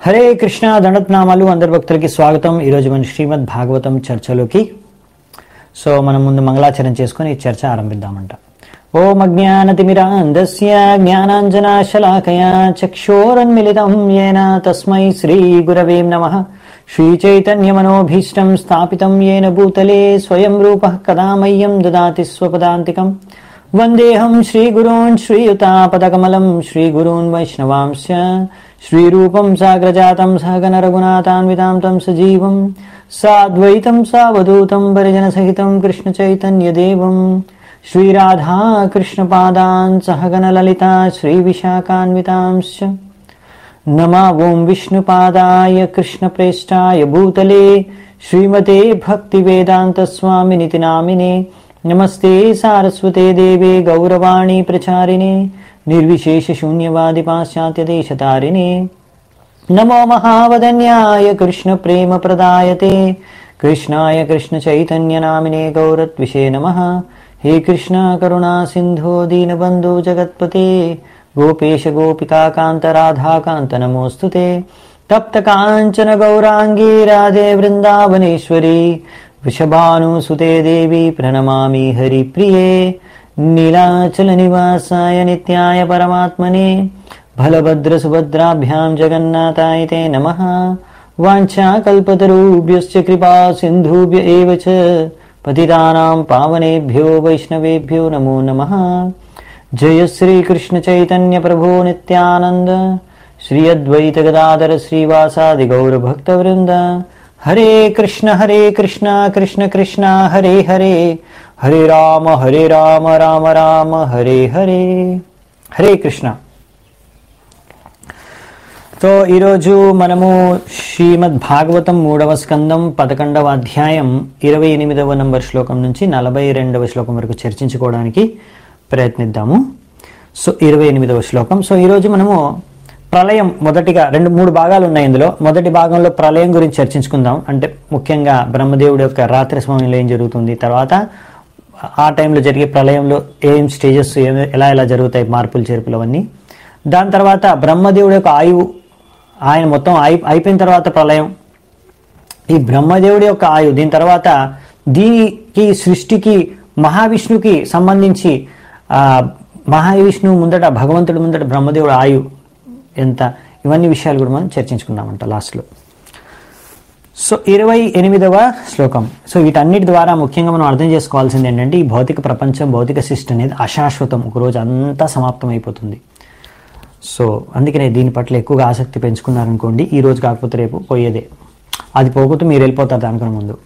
హరే కృష్ణ దండత్నామాలు అందరి భక్తులకి స్వాగతం ఈరోజు మన శ్రీమద్ భాగవతం చర్చలోకి సో మనం ముందు మంగళాచరణ చేసుకొని ఈ చర్చ ఆరంభిద్దామంట ఓం అజ్ఞానతిమిరాంధస్య జ్ఞానాంజనాశలాకయా చక్షోరన్మిళితం येन తస్మై శ్రీ గురవే నమ శ్రీచైతన్యమనోభీష్టం స్థాపితం येन భూతలే స్వయం రూపः కదా మह्यं దదాతి స్వపదాంతికం వందేహం శ్రీగురూన్ శ్రీయుతాపదకమలం శ్రీగురూన్ వైష్ణవాంశ్చ శ్రీరూపం సాగ్రజాతం సహగన రఘునాథాన్వితాం తం సజీవం సాద్వైతం సావధూతం పరిజనసహితం కృష్ణచైతన్యదేవం శ్రీరాధా కృష్ణపాదాన్ సహగన లలితా శ్రీవిశాఖాన్వితాంశ్చ नमा ॐ विष्णुपादाय कृष्णप्रेष्ठाय भूतले श्रीमते भक्तिवेदान्तस्वामिनिति नामिने नमस्ते सारस्वते देवे गौरवाणी प्रचारिणे निर्विशेषशून्यवादिपाश्चात्यदेशतारिणे नमो महावदन्याय कृष्णप्रेमप्रदायते कृष्णाय कृष्णचैतन्यनामिने गौरत्विषे नमः हे कृष्ण करुणा सिन्धो दीनबन्धो जगत्पते गोपेश गोपिकान्त राधाकान्त नमोऽस्तु ते तप्तकाञ्चन गौराङ्गी राधे वृन्दावनेश्वरी वृषभानुसुते देवी प्रणमामि हरिप्रिये नीलाचलनिवासाय नित्याय परमात्मने बलभद्रसुभद्राभ्यां जगन्नाथाय ते नमः वाञ्छाकल्पतरुभ्यश्च कृपा सिन्धुभ्य एव च पतितानां पावनेभ्यो वैष्णवेभ्यो नमो नमः जय श्री कृष्ण चैतन्य प्रभु नित्यानंद श्री अद्वैत गदाधर श्रीवासादि गौर भक्त वृंद हरे कृष्ण हरे कृष्ण कृष्ण कृष्ण हरे हरे हरे राम हरे राम राम राम हरे हरे హరే కృష్ణ సో ఈరోజు మనము శ్రీమద్ భాగవతం మూడవ స్కందం పదకొండవ అధ్యాయం ఇరవై ఎనిమిదవ నంబర్ శ్లోకం నుంచి నలభై రెండవ శ్లోకం వరకు చర్చించుకోవడానికి ప్రయత్నిద్దాము సో ఇరవై ఎనిమిదవ శ్లోకం సో ఈరోజు మనము ప్రళయం మొదటిగా రెండు మూడు భాగాలు ఉన్నాయి ఇందులో మొదటి భాగంలో ప్రళయం గురించి చర్చించుకుందాం అంటే ముఖ్యంగా బ్రహ్మదేవుడి యొక్క రాత్రి సమయంలో ఏం జరుగుతుంది తర్వాత ఆ టైంలో జరిగే ప్రళయంలో ఏం స్టేజెస్ ఏం ఎలా ఎలా జరుగుతాయి మార్పులు చేర్పులు అవన్నీ దాని తర్వాత బ్రహ్మదేవుడి యొక్క ఆయువు ఆయన మొత్తం అయి అయిపోయిన తర్వాత ప్రళయం ఈ బ్రహ్మదేవుడి యొక్క ఆయు దీని తర్వాత దీనికి సృష్టికి మహావిష్ణుకి సంబంధించి ఆ మహావిష్ణువు ముందట భగవంతుడి ముందట బ్రహ్మదేవుడు ఆయు ఎంత ఇవన్నీ విషయాలు కూడా మనం చర్చించుకున్నామంట లాస్ట్లో సో ఇరవై ఎనిమిదవ శ్లోకం సో వీటన్నిటి ద్వారా ముఖ్యంగా మనం అర్థం చేసుకోవాల్సింది ఏంటంటే ఈ భౌతిక ప్రపంచం భౌతిక సృష్టి అనేది అశాశ్వతం ఒకరోజు అంతా సమాప్తం అయిపోతుంది సో అందుకనే దీని పట్ల ఎక్కువగా ఆసక్తి పెంచుకున్నారనుకోండి ఈ రోజు కాకపోతే రేపు పోయేదే అది పోకపోతే మీరు వెళ్ళిపోతారు దానికన్నా ముందు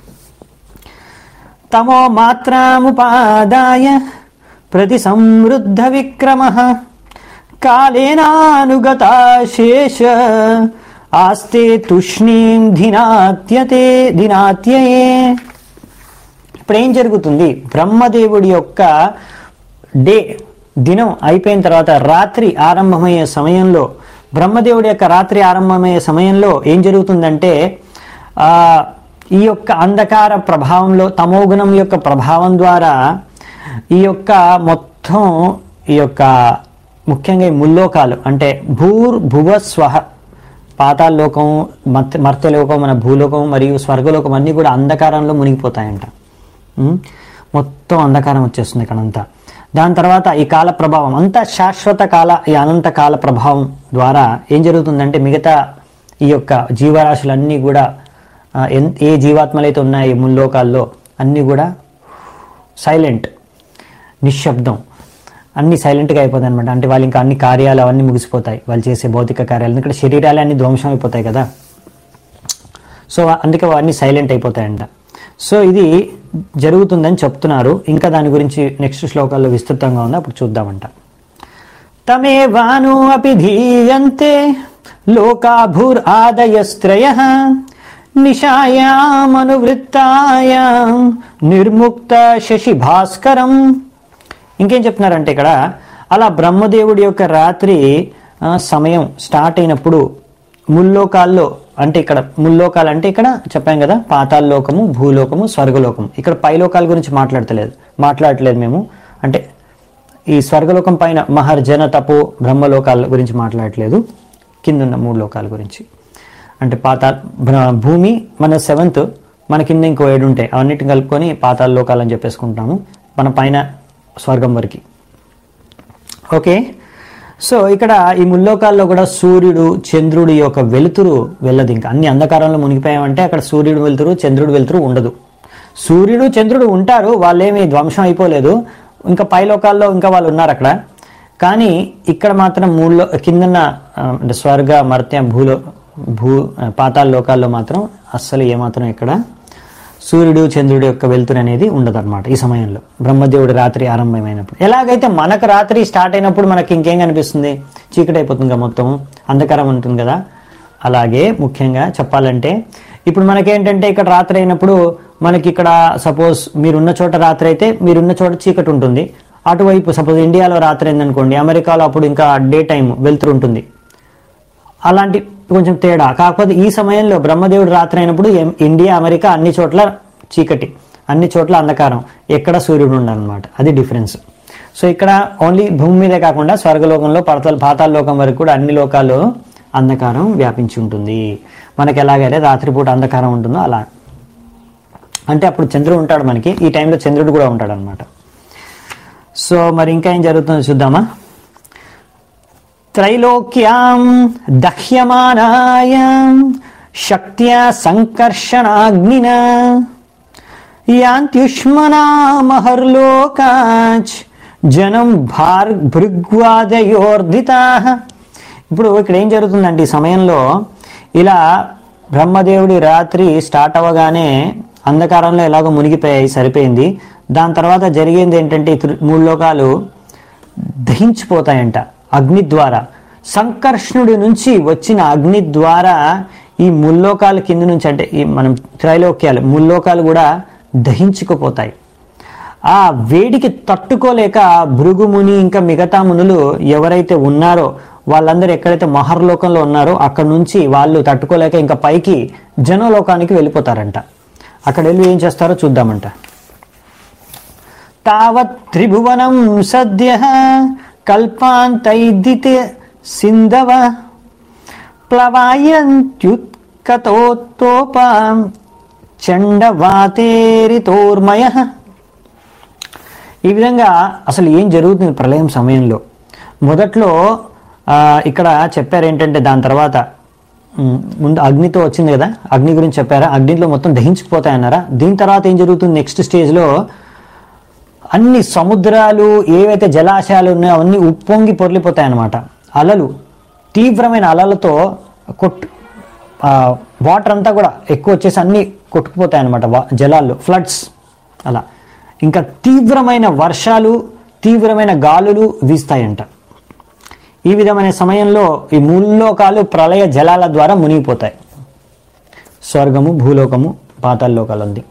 తమో మాత్రముపాదాయ ప్రతి సమృద్ధ విక్రమ కాళేనానుగత శేష ఆస్తే తుష్ణీం ధినాత్యతే దినాత్యయే ఇప్పుడు ఏం జరుగుతుంది బ్రహ్మదేవుడి యొక్క డే దినం అయిపోయిన తర్వాత రాత్రి ఆరంభమయ్యే సమయంలో బ్రహ్మదేవుడి యొక్క రాత్రి ఆరంభమయ్యే సమయంలో ఏం జరుగుతుందంటే ఆ, ఈ యొక్క అంధకార ప్రభావంలో తమోగుణం యొక్క ప్రభావం ద్వారా ఈ యొక్క మొత్తం ఈ యొక్క ముఖ్యంగా ఈ ముల్లోకాలు అంటే భూర్ భువ స్వహ పాతాళలోకం మర్త మర్త్యలోకం మన భూలోకం మరియు స్వర్గలోకం అన్నీ కూడా అంధకారంలో మునిగిపోతాయంట ఉం? మొత్తం అంధకారం వచ్చేస్తుంది ఇక్కడంతా దాని తర్వాత ఈ కాల ప్రభావం అంతా శాశ్వత కాల ఈ అనంత కాల ప్రభావం ద్వారా ఏం జరుగుతుందంటే మిగతా ఈ యొక్క జీవరాశులన్నీ కూడా ఆ, ఎన్- ఏ జీవాత్మలైతే ఉన్నాయో ఈ ముల్లోకాల్లో అన్నీ కూడా సైలెంట్ నిశ్శబ్దం అన్ని సైలెంట్గా అయిపోతాయి అనమాట అంటే వాళ్ళు ఇంకా అన్ని కార్యాలు అవన్నీ ముగిసిపోతాయి వాళ్ళు చేసే భౌతిక కార్యాలు ఎందుకంటే శరీరాలు అన్ని ధ్వంసం అయిపోతాయి కదా సో అందుకే అవన్నీ సైలెంట్ అయిపోతాయంట సో ఇది జరుగుతుందని చెప్తున్నారు ఇంకా దాని గురించి నెక్స్ట్ శ్లోకాల్లో విస్తృతంగా ఉంది అప్పుడు చూద్దామంట తమేవాను అపి ధీయంతే లోకాభూర్ ఆదయస్త్రయ నిశాయామనువృత్తాయాం నిర్ముక్త శశి భాస్కరం ఇంకేం చెప్తున్నారంటే ఇక్కడ అలా బ్రహ్మదేవుడి యొక్క రాత్రి ఆ, సమయం స్టార్ట్ అయినప్పుడు ముల్లోకాల్లో అంటే ఇక్కడ ముల్లోకాలు అంటే ఇక్కడ చెప్పాం కదా పాతాళలోకము భూలోకము స్వర్గలోకము ఇక్కడ పైలోకాల గురించి మాట్లాడతలేదు మాట్లాడట్లేదు మేము అంటే ఈ స్వర్గలోకం పైన మహర్జన తపో బ్రహ్మలోకాల గురించి మాట్లాడట్లేదు కిందున్న మూడు లోకాల గురించి అంటే పాతాళ బ్ర- భూమి మన సెవెంత్ మన కింద ఇంకో ఏడు ఉంటాయి అవన్నిటిని కలుపుకొని పాతాళ లోకాలు అని చెప్పేసుకుంటాము మన పైన స్వర్గం వరకు ఓకే సో ఇక్కడ ఈ ముల్లోకాల్లో కూడా సూర్యుడు చంద్రుడి యొక్క వెలుతురు వెళ్ళదు ఇంకా అన్ని అంధకారంలో మునిగిపోయామంటే అక్కడ సూర్యుడు వెలుతురు చంద్రుడు వెలుతురు ఉండదు సూర్యుడు చంద్రుడు ఉంటారు వాళ్ళేమి ధ్వంసం అయిపోలేదు ఇంకా పై లోకాల్లో ఇంకా వాళ్ళు ఉన్నారు అక్కడ కానీ ఇక్కడ మాత్రం మూడులో కిందన్న ఆ, అంటే స్వర్గ మర్త్య భూలో భూ పాతాళ లోకాల్లో మాత్రం అస్సలు ఏమాత్రం ఇక్కడ సూర్యుడు చంద్రుడి యొక్క వెలుతురు అనేది ఉండదన్నమాట ఈ సమయంలో బ్రహ్మదేవుడి రాత్రి ఆరంభమైనప్పుడు ఎలాగైతే మనకు రాత్రి స్టార్ట్ అయినప్పుడు మనకి ఇంకేం కనిపిస్తుంది చీకటి అయిపోతుంది కదా మొత్తం అంధకారం ఉంటుంది కదా అలాగే ముఖ్యంగా చెప్పాలంటే ఇప్పుడు మనకేంటంటే ఇక్కడ రాత్రి అయినప్పుడు మనకి ఇక్కడ సపోజ్ మీరున్న చోట రాత్రి అయితే మీరున్న చోట చీకటి ఉంటుంది అటువైపు సపోజ్ ఇండియాలో రాత్రి అయిందనుకోండి అమెరికాలో అప్పుడు ఇంకా డే టైం వెలుతురు ఉంటుంది అలాంటి కొంచెం తేడా కాకపోతే ఈ సమయంలో బ్రహ్మదేవుడు రాత్రి అయినప్పుడు ఎం- ఇండియా అమెరికా అన్ని చోట్ల చీకటి అన్ని చోట్ల అంధకారం ఎక్కడ సూర్యుడు ఉండనమాట అది డిఫరెన్స్ సో ఇక్కడ ఓన్లీ భూమి మీదే కాకుండా స్వర్గలోకంలో పడతల పాతాల లోకం వరకు కూడా అన్ని లోకాల్లో అంధకారం వ్యాపించి ఉంటుంది మనకి ఎలాగైతే రాత్రిపూట అంధకారం ఉంటుందో అలా అంటే అప్పుడు చంద్రుడు ఉంటాడు మనకి ఈ టైంలో చంద్రుడు కూడా ఉంటాడు అనమాట సో మరి ఇంకా ఏం జరుగుతుందో చూద్దామా త్రైలోక్యాం దహ్యమానాయ శక్త్యా సంకర్షణాగ్నిన యాంత్యుష్మనామహర్లోకాచ్ జనం భార్ భృగ్వాదయోర్ధితా ఇప్పుడు ఇక్కడ ఏం జరుగుతుందంటే ఈ సమయంలో ఇలా బ్రహ్మదేవుడి రాత్రి స్టార్ట్ అవ్వగానే అంధకారంలో ఎలాగో మునిగిపోయాయి సరిపోయింది దాని తర్వాత జరిగేది ఏంటంటే ఈ త్రి- మూడు లోకాలు దహించిపోతాయంట అగ్ని ద్వారా సంకర్షణుడి నుంచి వచ్చిన అగ్ని ద్వారా ఈ ముల్లోకాల కింద నుంచి అంటే ఈ మనం త్రైలోక్యాలు ముల్లోకాలు కూడా దహించుకుపోతాయి ఆ వేడికి తట్టుకోలేక భృగుముని ఇంకా మిగతా మునులు ఎవరైతే ఉన్నారో వాళ్ళందరూ ఎక్కడైతే మహర్లోకంలో ఉన్నారో అక్కడ నుంచి వాళ్ళు తట్టుకోలేక ఇంకా పైకి జనలోకానికి వెళ్ళిపోతారంట అక్కడ వెళ్ళి ఏం చేస్తారో చూద్దామంట తావత్ త్రిభువనం సద్య కల్పాంతైదితే సింధవ ప్లవాయంత్యుత్కతోత్తోప చండవాతేరితోర్మయ ఈ విధంగా అసలు ఏం జరుగుతుంది ప్రళయం సమయంలో మొదట్లో ఆ, ఇక్కడ చెప్పారు ఏంటంటే దాని తర్వాత ఉమ్, ముందు అగ్నితో వచ్చింది కదా అగ్ని గురించి చెప్పారా అగ్నిలో మొత్తం దహించుకుపోతాయన్నారా దీని తర్వాత ఏం జరుగుతుంది నెక్స్ట్ స్టేజ్లో అన్ని సముద్రాలు ఏవైతే జలాశయాలు ఉన్నాయో అవన్నీ ఉప్పొంగి పొర్లిపోతాయి అన్నమాట అలలు తీవ్రమైన అలలతో కొట్టు వాటర్ అంతా కూడా ఎక్కువ వచ్చేసి అన్ని కొట్టుకుపోతాయి అన్నమాట వా- జలాల్లో ఫ్లడ్స్ అలా ఇంకా తీవ్రమైన వర్షాలు తీవ్రమైన గాలులు వీస్తాయంట ఈ విధమైన సమయంలో ఈ ముల్లోకాలు ప్రళయ జలాల ద్వారా మునిగిపోతాయి స్వర్గము భూలోకము పాతాళ లోకాలు ఉంది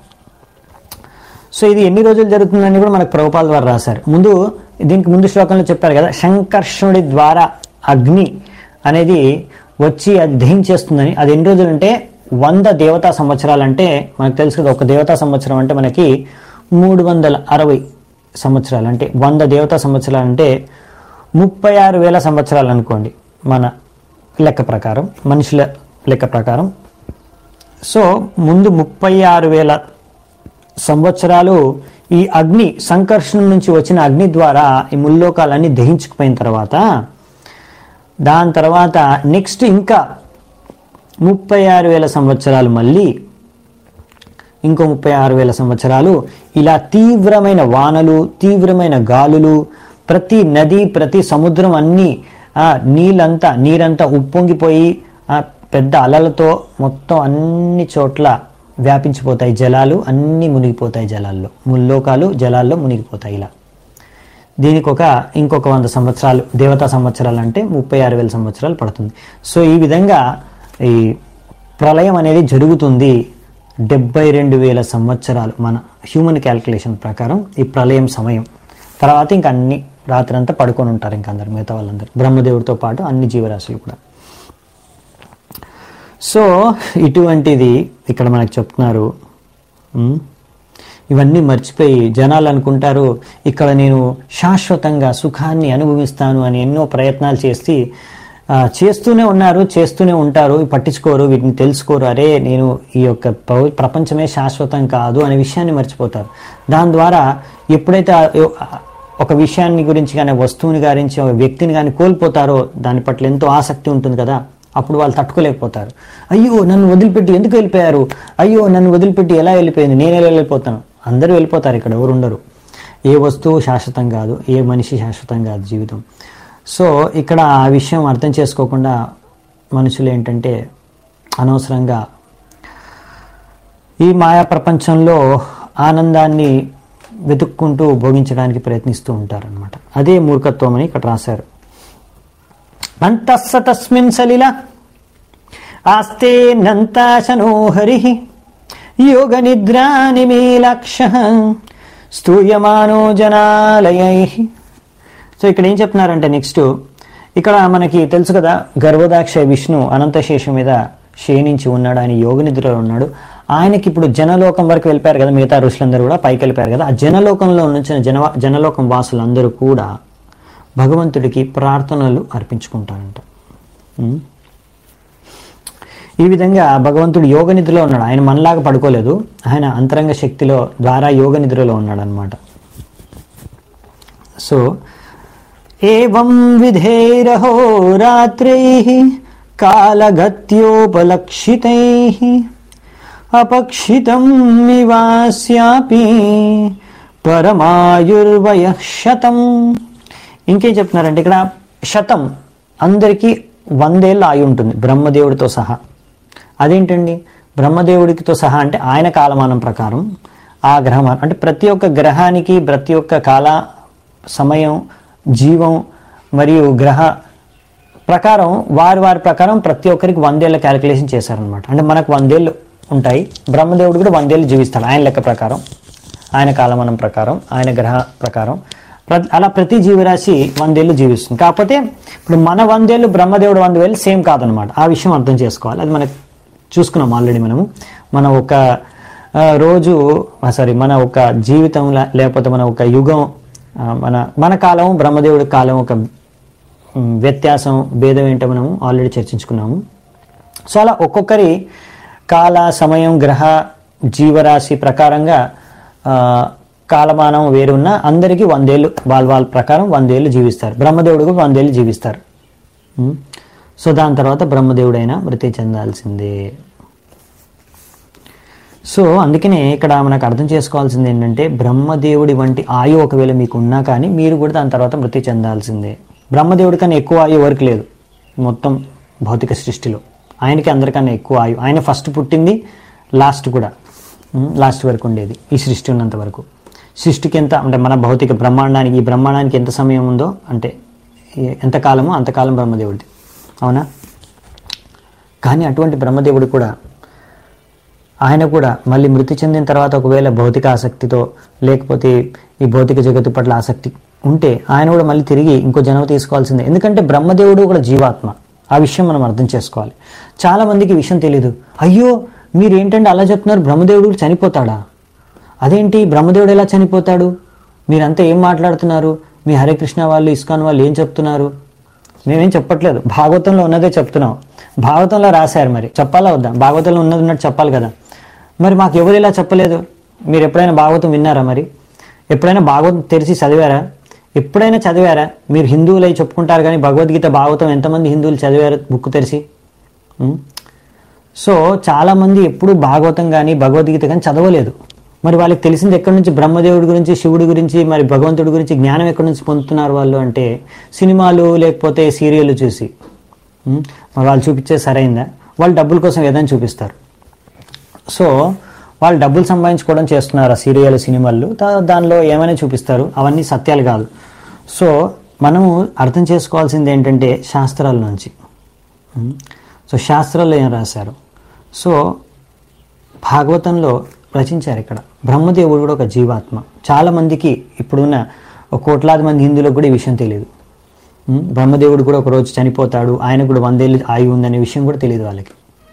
సో ఇది ఎన్ని రోజులు జరుగుతుందని కూడా మనకు ప్రభుపాల ద్వారా రాశారు ముందు దీనికి ముందు శ్లోకంలో చెప్పారు కదా శంకర్షణుడి ద్వారా అగ్ని అనేది వచ్చి అది దహించేస్తుందని అది ఎన్ని రోజులు అంటే వంద దేవతా సంవత్సరాలు అంటే మనకు తెలుసు కదా ఒక దేవతా సంవత్సరం అంటే మనకి మూడు వందల అరవై సంవత్సరాలు అంటే వంద దేవతా సంవత్సరాలు అంటే ముప్పై ఆరు వేల సంవత్సరాలు అనుకోండి మన లెక్క ప్రకారం మనుషుల లెక్క ప్రకారం సో ముందు ముప్పై ఆరు వేల సంవత్సరాలు ఈ అగ్ని సంకర్షణ నుంచి వచ్చిన అగ్ని ద్వారా ఈ ముల్లోకాలన్నీ దహించుకుపోయిన తర్వాత దాని తర్వాత నెక్స్ట్ ఇంకా ముప్పై ఆరు వేల సంవత్సరాలు మళ్ళీ ఇంకో ముప్పై ఆరు వేల సంవత్సరాలు ఇలా తీవ్రమైన వానలు తీవ్రమైన గాలులు ప్రతి నది ప్రతి సముద్రం అన్నీ ఆ, నీళ్ళంతా నీరంతా ఉప్పొంగిపోయి ఆ, పెద్ద అలలతో మొత్తం అన్ని చోట్ల వ్యాపించిపోతాయి జలాలు అన్నీ మునిగిపోతాయి జలాల్లో ముల్లోకాలు జలాల్లో మునిగిపోతాయి ఇలా దీనికి ఒక ఇంకొక వంద సంవత్సరాలు దేవతా సంవత్సరాలు అంటే ముప్పై ఆరు వేల సంవత్సరాలు పడుతుంది సో ఈ విధంగా ఈ ప్రళయం అనేది జరుగుతుంది డెబ్బై రెండు వేల సంవత్సరాలు మన హ్యూమన్ క్యాల్కులేషన్ ప్రకారం ఈ ప్రళయం సమయం తర్వాత ఇంక అన్ని రాత్రంతా పడుకొని ఉంటారు ఇంక అందరు మిగతా వాళ్ళందరూ బ్రహ్మదేవుడితో పాటు అన్ని జీవరాశులు కూడా సో ఇటువంటిది ఇక్కడ మనకు చెప్తున్నారు ఉమ్, ఇవన్నీ మర్చిపోయి జనాలు అనుకుంటారు ఇక్కడ నేను శాశ్వతంగా సుఖాన్ని అనుభవిస్తాను అని ఎన్నో ప్రయత్నాలు చేసి ఆ, చేస్తూనే ఉన్నారు చేస్తూనే ఉంటారు పట్టించుకోరు వీటిని తెలుసుకోరు అరే నేను ఈ యొక్క ప్రవ- ప్రపంచమే శాశ్వతం కాదు అనే విషయాన్ని మర్చిపోతారు దాని ద్వారా ఎప్పుడైతే ఆ- ఆ- ఒక విషయాన్ని గురించి కానీ వస్తువుని గురించి ఒక వ్యక్తిని కానీ కోల్పోతారో దాని పట్ల ఎంతో ఆసక్తి ఉంటుంది కదా అప్పుడు వాళ్ళు తట్టుకోలేకపోతారు అయ్యో నన్ను వదిలిపెట్టి ఎందుకు వెళ్ళిపోయారు అయ్యో నన్ను వదిలిపెట్టి ఎలా వెళ్ళిపోయింది నేను ఎలా వెళ్ళిపోతాను అందరూ వెళ్ళిపోతారు ఇక్కడ ఎవరు ఉండరు ఏ వస్తువు శాశ్వతం కాదు ఏ మనిషి శాశ్వతం కాదు జీవితం సో ఇక్కడ ఆ విషయం అర్థం చేసుకోకుండా మనుషులు ఏంటంటే అనవసరంగా ఈ మాయా ప్రపంచంలో ఆనందాన్ని వెతుక్కుంటూ భోగించడానికి ప్రయత్నిస్తూ ఉంటారనమాట అదే మూర్ఖత్వం అని ఇక్కడ రాశారు అంతస్స తస్మిన్ సలిల ఆస్తే నంతాశనో హరి యోగ నిద్రా నిమీలక్ష స్తూయమానో జనాలయై సో ఇక్కడ ఏం చెప్తున్నారంటే నెక్స్ట్ ఇక్కడ మనకి తెలుసు కదా గర్భదాక్ష విష్ణు అనంతశేషం మీద క్షీణించి ఉన్నాడు ఆయన యోగ నిద్రలో ఉన్నాడు ఆయనకి ఇప్పుడు జనలోకం వరకు వెళ్ళిపోయారు కదా మిగతా ఋషులందరూ కూడా పైకి వెళ్ళిపోయారు కదా ఆ జనలోకంలో నుంచి జన జనలోకం వాసులందరూ కూడా భగవంతుడికి ప్రార్థనలు అర్పించుకుంటారంట ఉం? ఈ విధంగా భగవంతుడు యోగ నిద్రలో ఉన్నాడు ఆయన మనలాగా పడుకోలేదు ఆయన అంతరంగ శక్తిలో ద్వారా యోగ నిద్రలో ఉన్నాడు అనమాట సో ఏం విధేరహో రాత్రై కాలగత్యోపలక్షితై అపక్షితం నివాస్యాపి పరమాయుర్వయ శతం ఇంకేం చెప్తున్నారంటే ఇక్కడ శతం అందరికీ వందేళ్ళు ఆయి ఉంటుంది బ్రహ్మదేవుడితో సహా అదేంటండి బ్రహ్మదేవుడితో సహా అంటే ఆయన కాలమానం ప్రకారం ఆ గ్రహం అంటే ప్రతి ఒక్క గ్రహానికి ప్రతి ఒక్క కాల సమయం జీవం మరియు గ్రహ ప్రకారం వారి వారి ప్రకారం ప్రతి ఒక్కరికి వందేళ్ల క్యాలిక్యులేషన్ చేశారనమాట అంటే మనకు వందేళ్ళు ఉంటాయి బ్రహ్మదేవుడు కూడా వందేళ్ళు జీవిస్తాడు ఆయన లెక్క ప్రకారం ఆయన కాలమానం ప్రకారం ఆయన గ్రహ ప్రకారం ప్ర- అలా ప్రతి జీవరాశి వందేళ్ళు జీవిస్తుంది కాకపోతే ఇప్పుడు మన వందేళ్ళు బ్రహ్మదేవుడు వంద వేలు సేమ్ కాదనమాట ఆ విషయం అర్థం చేసుకోవాలి అది మనకు చూసుకున్నాం ఆల్రెడీ మనము మన ఒక ఆ, రోజు సారీ మన ఒక జీవితం లే- లేకపోతే మన ఒక యుగం ఆ, మన మన కాలం బ్రహ్మదేవుడి కాలం ఒక ఉమ్, వ్యత్యాసం భేదం ఏంటో మనము ఆల్రెడీ చర్చించుకున్నాము సో అలా ఒక్కొక్కరి కాల సమయం గ్రహ జీవరాశి ప్రకారంగా ఆ, కాలమానం వేరున్న అందరికీ వందేళ్ళు వాళ్ళ వాళ్ళ ప్రకారం వందేళ్ళు జీవిస్తారు బ్రహ్మదేవుడు కూడా వందేళ్ళు జీవిస్తారు ఉమ్. సో దాని తర్వాత బ్రహ్మదేవుడైనా మృతి చెందాల్సిందే సో అందుకనే ఇక్కడ మనకు అర్థం చేసుకోవాల్సింది ఏంటంటే బ్రహ్మదేవుడి వంటి ఆయు ఒకవేళ మీకు ఉన్నా కానీ మీరు కూడా దాని తర్వాత మృతి చెందాల్సిందే బ్రహ్మదేవుడి కన్నా ఎక్కువ ఆయు ఎవరికి లేదు మొత్తం భౌతిక సృష్టిలో ఆయనకి అందరికన్నా ఎక్కువ ఆయు ఆయన ఫస్ట్ పుట్టింది లాస్ట్ కూడా ఉమ్, లాస్ట్ వరకు ఉండేది ఈ సృష్టి ఉన్నంత వరకు సృష్టికి ఎంత అంటే మన భౌతిక బ్రహ్మాండానికి ఈ బ్రహ్మాండానికి ఎంత సమయం ఉందో అంటే ఏ- ఎంత కాలమో అంతకాలం బ్రహ్మదేవుడిది అవునా కానీ అటువంటి బ్రహ్మదేవుడు కూడా ఆయన కూడా మళ్ళీ మృతి చెందిన తర్వాత ఒకవేళ భౌతిక ఆసక్తితో లేకపోతే ఈ భౌతిక జగత్తు పట్ల ఆసక్తి ఉంటే ఆయన కూడా మళ్ళీ తిరిగి ఇంకో జన్మ తీసుకోవాల్సిందే ఎందుకంటే బ్రహ్మదేవుడు కూడా జీవాత్మ ఆ విషయం మనం అర్థం చేసుకోవాలి చాలా మందికి ఈ విషయం తెలియదు అయ్యో మీరు ఏంటంటే అలా చెప్తున్నారు బ్రహ్మదేవుడు కూడా చనిపోతాడా అదేంటి బ్రహ్మదేవుడు ఎలా చనిపోతాడు మీరంతా ఏం మాట్లాడుతున్నారు మీ హరే కృష్ణ వాళ్ళు ఇస్కాన్ వాళ్ళు ఏం చెప్తున్నారు మేమేం చెప్పట్లేదు భాగవతంలో ఉన్నదే చెప్తున్నాం భాగవతంలో రాశారు మరి చెప్పాలా వద్దా భాగవతంలో ఉన్నది ఉన్నట్టు చెప్పాలి కదా మరి మాకు ఎవరు ఇలా చెప్పలేదు మీరు ఎప్పుడైనా భాగవతం విన్నారా మరి ఎప్పుడైనా భాగవతం తెరిచి చదివారా ఎప్పుడైనా చదివారా మీరు హిందువులై చెప్పుకుంటారు కానీ భగవద్గీత భాగవతం ఎంతమంది హిందువులు చదివారు బుక్ తెరిచి ఉం? సో చాలామంది ఎప్పుడు భాగవతం కానీ భగవద్గీత కానీ చదవలేదు మరి వాళ్ళకి తెలిసింది ఎక్కడి నుంచి బ్రహ్మదేవుడి గురించి శివుడి గురించి మరి భగవంతుడి గురించి జ్ఞానం ఎక్కడి నుంచి పొందుతున్నారు వాళ్ళు అంటే సినిమాలు లేకపోతే సీరియల్ చూసి ఉం? మరి వాళ్ళు చూపించే సరైందా వాళ్ళు డబ్బుల కోసం ఏదైనా చూపిస్తారు సో వాళ్ళు డబ్బులు సంపాదించుకోవడం చేస్తున్నారు ఆ సీరియల్ సినిమాలు దా- దానిలో ఏమైనా చూపిస్తారు అవన్నీ సత్యాలు కాదు సో మనము అర్థం చేసుకోవాల్సింది ఏంటంటే శాస్త్రాల నుంచి ఉం? సో శాస్త్రాల్లో ఏం రాశారు సో భాగవతంలో రచించారు ఇక్కడ బ్రహ్మదేవుడు కూడా ఒక జీవాత్మ చాలా మందికి ఇప్పుడున్న ఒక కోట్లాది మంది హిందువులకు కూడా ఈ విషయం తెలియదు ఉం? బ్రహ్మదేవుడు కూడా ఒక రోజు చనిపోతాడు ఆయన కూడా వందేళ్ళు ఆయువు ఉందనే విషయం కూడా తెలియదు వాళ్ళకి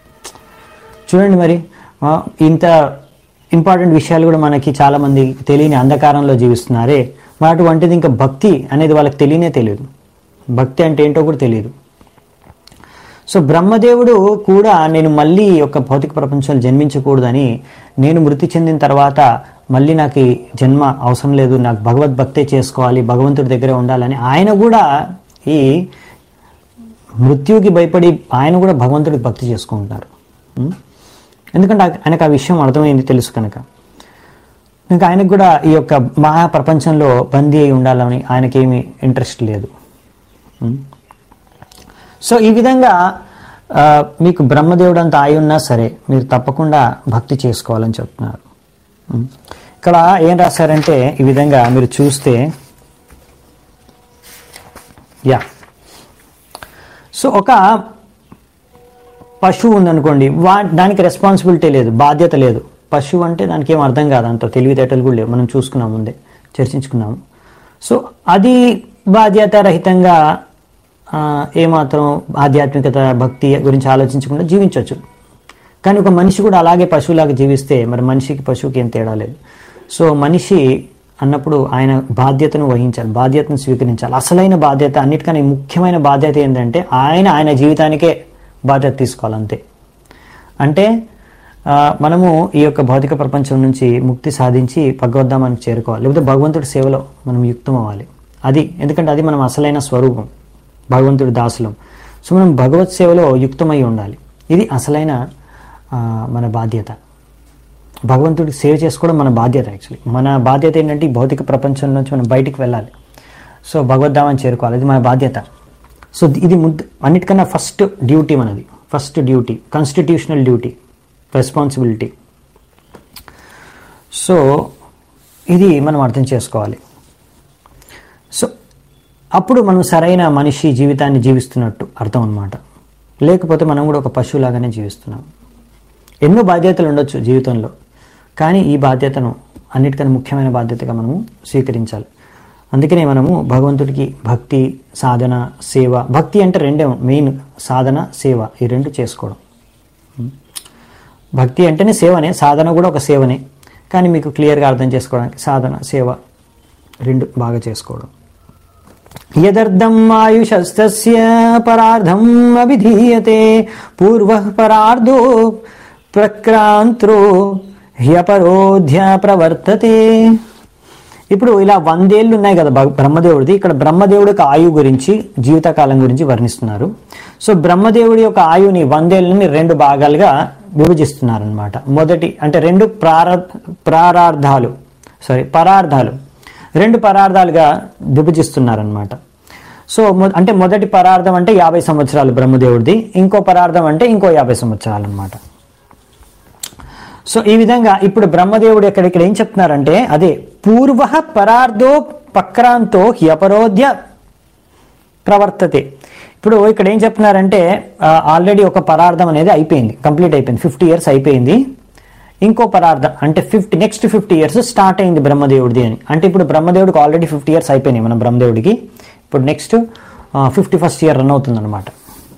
చూడండి మరి ఆ, ఇంత ఇంపార్టెంట్ విషయాలు కూడా మనకి చాలా మంది తెలియని అంధకారంలో జీవిస్తున్నారే మరి అటువంటిది ఇంకా భక్తి అనేది వాళ్ళకి తెలియనే తెలియదు భక్తి అంటే ఏంటో కూడా తెలియదు సో బ్రహ్మదేవుడు కూడా నేను మళ్ళీ ఈ యొక్క భౌతిక ప్రపంచంలో జన్మించకూడదని నేను మృతి చెందిన తర్వాత మళ్ళీ నాకు ఈ జన్మ అవసరం లేదు నాకు భగవద్భక్తే చేసుకోవాలి భగవంతుడి దగ్గరే ఉండాలని ఆయన కూడా ఈ మృత్యుకి భయపడి ఆయన కూడా భగవంతుడికి భక్తి చేసుకుంటున్నారు ఉం? ఎందుకంటే ఆ- ఆయనకు ఆ విషయం అర్థమైంది తెలుసు కనుక ఇంకా ఆయనకు కూడా ఈ యొక్క మహా ప్రపంచంలో బందీ అయి ఉండాలని ఆయనకేమీ ఇంట్రెస్ట్ లేదు ఉం? సో ఈ విధంగా ఆ, మీకు బ్రహ్మదేవుడు అంత ఆయి ఉన్నా సరే మీరు తప్పకుండా భక్తి చేసుకోవాలని చెప్తున్నారు ఉం. ఇక్కడ ఏం రాశారంటే ఈ విధంగా మీరు చూస్తే యా సో ఒక పశువు ఉందనుకోండి వా దానికి రెస్పాన్సిబిలిటీ లేదు బాధ్యత లేదు పశువు అంటే దానికి ఏం అర్థం కాదు అంత తెలివితేటలు కూడా లేవు మనం చూసుకున్నాం ముందే చర్చించుకున్నాము సో అది బాధ్యత రహితంగా ఆ, ఏమాత్రం ఆధ్యాత్మికత భక్తి గురించి ఆలోచించకుండా జీవించవచ్చు కానీ ఒక మనిషి కూడా అలాగే పశువులాగా జీవిస్తే మరి మనిషికి పశువుకి ఏం తేడా లేదు సో మనిషి అన్నప్పుడు ఆయన బాధ్యతను వహించాలి బాధ్యతను స్వీకరించాలి అసలైన బాధ్యత అన్నిటికన్నా ముఖ్యమైన బాధ్యత ఏంటంటే ఆయన ఆయన జీవితానికే బాధ్యత తీసుకోవాలి అంతే అంటే ఆ, మనము ఈ యొక్క భౌతిక ప్రపంచం నుంచి ముక్తి సాధించి భగవద్ధామానికి చేరుకోవాలి లేకపోతే భగవంతుడి సేవలో మనం యుక్తం అవ్వాలి అది ఎందుకంటే అది మనం అసలైన స్వరూపం భగవంతుడి దాసులం సో మనం భగవత్ సేవలో యుక్తమై ఉండాలి ఇది అసలైన ఆ, మన బాధ్యత భగవంతుడికి సేవ చేసుకోవడం మన బాధ్యత యాక్చువల్లీ మన బాధ్యత ఏంటంటే ఈ భౌతిక ప్రపంచం నుంచి మనం బయటికి వెళ్ళాలి సో భగవద్ధామని చేరుకోవాలి ఇది మన బాధ్యత సో ఇది ముద్ద అన్నిటికన్నా ఫస్ట్ డ్యూటీ మనది first duty constitutional duty responsibility so ఇది మనం అర్థం చేసుకోవాలి సో అప్పుడు మనం సరైన మనిషి జీవితాన్ని జీవిస్తున్నట్టు అర్థం అన్నమాట లేకపోతే మనం కూడా ఒక పశువులాగానే జీవిస్తున్నాం ఎన్నో బాధ్యతలు ఉండొచ్చు జీవితంలో కానీ ఈ బాధ్యతను అన్నిటికన్నా ముఖ్యమైన బాధ్యతగా మనము స్వీకరించాలి అందుకనే మనము భగవంతుడికి భక్తి సాధన సేవ భక్తి అంటే రెండే మెయిన్ సాధన సేవ ఈ రెండు చేసుకోవడం భక్తి అంటేనే సేవనే సాధన కూడా ఒక సేవనే కానీ మీకు క్లియర్గా అర్థం చేసుకోవడానికి సాధన సేవ రెండు బాగా చేసుకోవడం యదర్థం ఆయుషస్తస్య పరార్థం అభిధీయతే పూర్వ పరార్థో ప్రక్రాంత్రో హ్యపరోధ్య ప్రవర్తతే ఇప్పుడు ఇలా వందేళ్ళు ఉన్నాయి కదా భగ- బ్రహ్మదేవుడిది ఇక్కడ బ్రహ్మదేవుడి యొక్క ఆయువు గురించి జీవితకాలం గురించి వర్ణిస్తున్నారు సో బ్రహ్మదేవుడి యొక్క ఆయువుని వందేళ్ళని రెండు భాగాలుగా విభజిస్తున్నారనమాట మొదటి అంటే రెండు ప్రార ప్రారార్థాలు సారీ పరార్థాలు రెండు పరార్థాలుగా విభజిస్తున్నారనమాట సో మొ- అంటే మొదటి పరార్థం అంటే యాభై సంవత్సరాలు బ్రహ్మదేవుడిది ఇంకో పరార్థం అంటే ఇంకో యాభై సంవత్సరాలు అనమాట సో ఈ విధంగా ఇప్పుడు బ్రహ్మదేవుడు ఇక్కడ ఇక్కడ ఏం చెప్తున్నారంటే అదే పూర్వ పరార్థో పక్రాంతో హ్యపరోధ్య ప్రవర్తతే ఇప్పుడు ఇక్కడ ఏం చెప్తున్నారంటే ఆల్రెడీ ఒక పరార్థం అనేది అయిపోయింది కంప్లీట్ అయిపోయింది ఫిఫ్టీ ఇయర్స్ అయిపోయింది ఇంకో పరార్థం అంటే fifty next fifty years start అయింది బ్రహ్మదేవుడిది అని అంటే ఇప్పుడు బ్రహ్మదేవుడికి ఆల్రెడీ ఫిఫ్టీ ఇయర్స్ అయిపోయినాయి మన బ్రహ్మదేవుడికి ఇప్పుడు next fifty first year run అవుతుంది అనమాట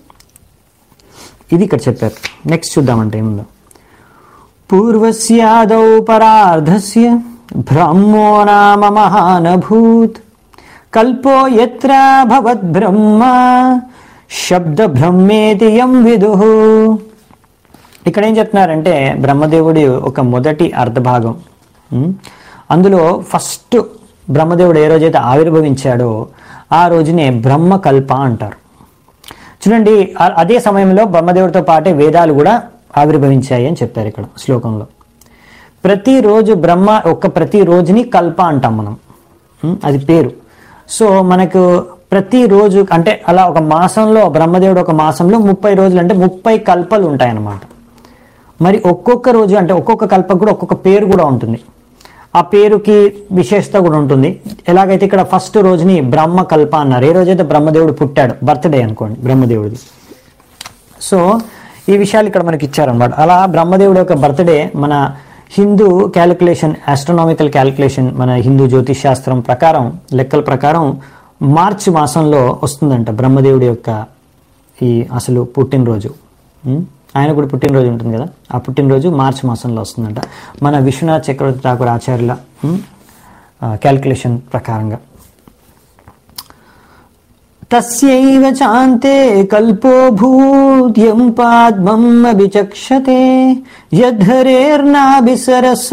ఇది ఇక్కడ చెప్పారు నెక్స్ట్ చూద్దామంటే ఏముందో పూర్వస్యాదౌ పరార్ధస్య బ్రహ్మో నామ మహానభూత్ కల్పో యత్ర భవద్బ్రహ్మ శబ్ద బ్రహ్మేతి యం విదు ఇక్కడ ఏం చెప్తున్నారంటే బ్రహ్మదేవుడి ఒక మొదటి అర్ధభాగం ఉం? అందులో ఫస్ట్ బ్రహ్మదేవుడు ఏ రోజైతే ఆవిర్భవించాడో ఆ రోజునే బ్రహ్మకల్ప అంటారు చూడండి ఆ- అదే సమయంలో బ్రహ్మదేవుడితో పాటే వేదాలు కూడా ఆవిర్భవించాయి అని చెప్తారు ఇక్కడ శ్లోకంలో ప్రతిరోజు బ్రహ్మ ఒక్క ప్రతి రోజుని కల్ప అంటాం మనం ఉం? అది పేరు సో మనకు ప్రతిరోజు అంటే అలా ఒక మాసంలో బ్రహ్మదేవుడు ఒక మాసంలో ముప్పై రోజులు అంటే ముప్పై కల్పలు ఉంటాయన్నమాట మరి ఒక్కొక్క రోజు అంటే ఒక్కొక్క కల్పకు కూడా ఒక్కొక్క పేరు కూడా ఉంటుంది ఆ పేరుకి విశేషత కూడా ఉంటుంది ఎలాగైతే ఇక్కడ ఫస్ట్ రోజుని బ్రహ్మ కల్ప అన్నారు ఏ రోజైతే బ్రహ్మదేవుడు పుట్టాడు బర్త్డే అనుకోండి బ్రహ్మదేవుడిది సో ఈ విషయాలు ఇక్కడ మనకి ఇచ్చారనమాట అలా బ్రహ్మదేవుడి యొక్క బర్త్డే మన హిందూ క్యాలిక్యులేషన్ ఆస్ట్రోనామికల్ క్యాలిక్యులేషన్ మన హిందూ జ్యోతిష్ శాస్త్రం ప్రకారం లెక్కల ప్రకారం మార్చి మాసంలో వస్తుందంట బ్రహ్మదేవుడి యొక్క ఈ అసలు పుట్టినరోజు ఉం? ఆయన కూడా పుట్టినరోజు ఉంటుంది కదా ఆ పుట్టినరోజు మార్చి మాసంలో వస్తుందంట మన విశ్వనాథ్ చక్రవర్తి ఠాకూర్ ఆచార్యుల క్యాలిక్యులేషన్ ప్రకారంగా తస్యైవ చాంతే కల్పో భూద్యం పాద్మం అభిచక్షతే యద్ధరేర్నాభిసరస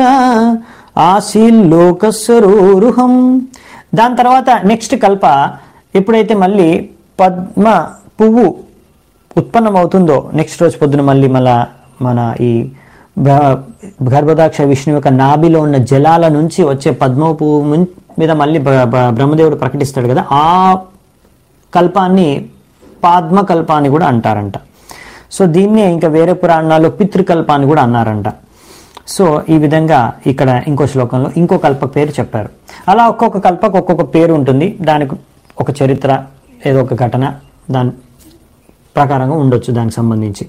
ఆశీల్లోకస్వరూరుహం దాని తర్వాత నెక్స్ట్ కల్ప ఎప్పుడైతే మళ్ళీ పద్మ పువ్వు ఉత్పన్నమవుతుందో నెక్స్ట్ రోజు పొద్దున మళ్ళీ మళ్ళా మన ఈ భ- గర్భదాక్ష విష్ణు యొక్క నాభిలో ఉన్న జలాల నుంచి వచ్చే పద్మ పువ్వు మున్- మీద మళ్ళీ బ- బ- బ్రహ్మదేవుడు ప్రకటిస్తాడు కదా ఆ కల్పాన్ని పాద్మ కల్పాన్ని కూడా అంటారంట సో దీన్నే ఇంకా వేరే పురాణాల్లో పితృకల్పాన్ని కూడా అన్నారంట సో ఈ విధంగా ఇక్కడ ఇంకో శ్లోకంలో ఇంకో కల్ప పేరు చెప్పారు అలా ఒక్కొక్క కల్పకు ఒక్కొక్క పేరు ఉంటుంది దానికి ఒక చరిత్ర ఏదో ఒక ఘటన దాని ప్రకారంగా ఉండొచ్చు దానికి సంబంధించి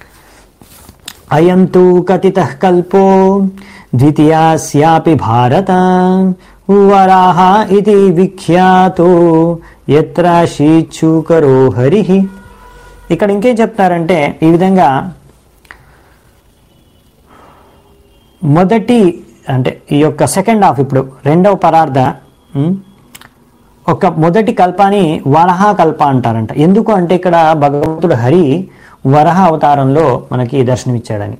అయం తు కథిత కల్పో ద్వితీయాస్యాపి భారత వరాహ ఇది విఖ్యాతో ఎత్ర శీచూకరో హరి ఇక్కడ ఇంకేం చెప్తారంటే ఈ విధంగా మొదటి అంటే ఈ యొక్క సెకండ్ హాఫ్ ఇప్పుడు రెండవ పరార్థ ఉమ్, ఒక మొదటి కల్పాని వరహ కల్ప అంటారంట ఎందుకు అంటే ఇక్కడ భగవంతుడు హరి వరహ అవతారంలో మనకి దర్శనమిచ్చాడని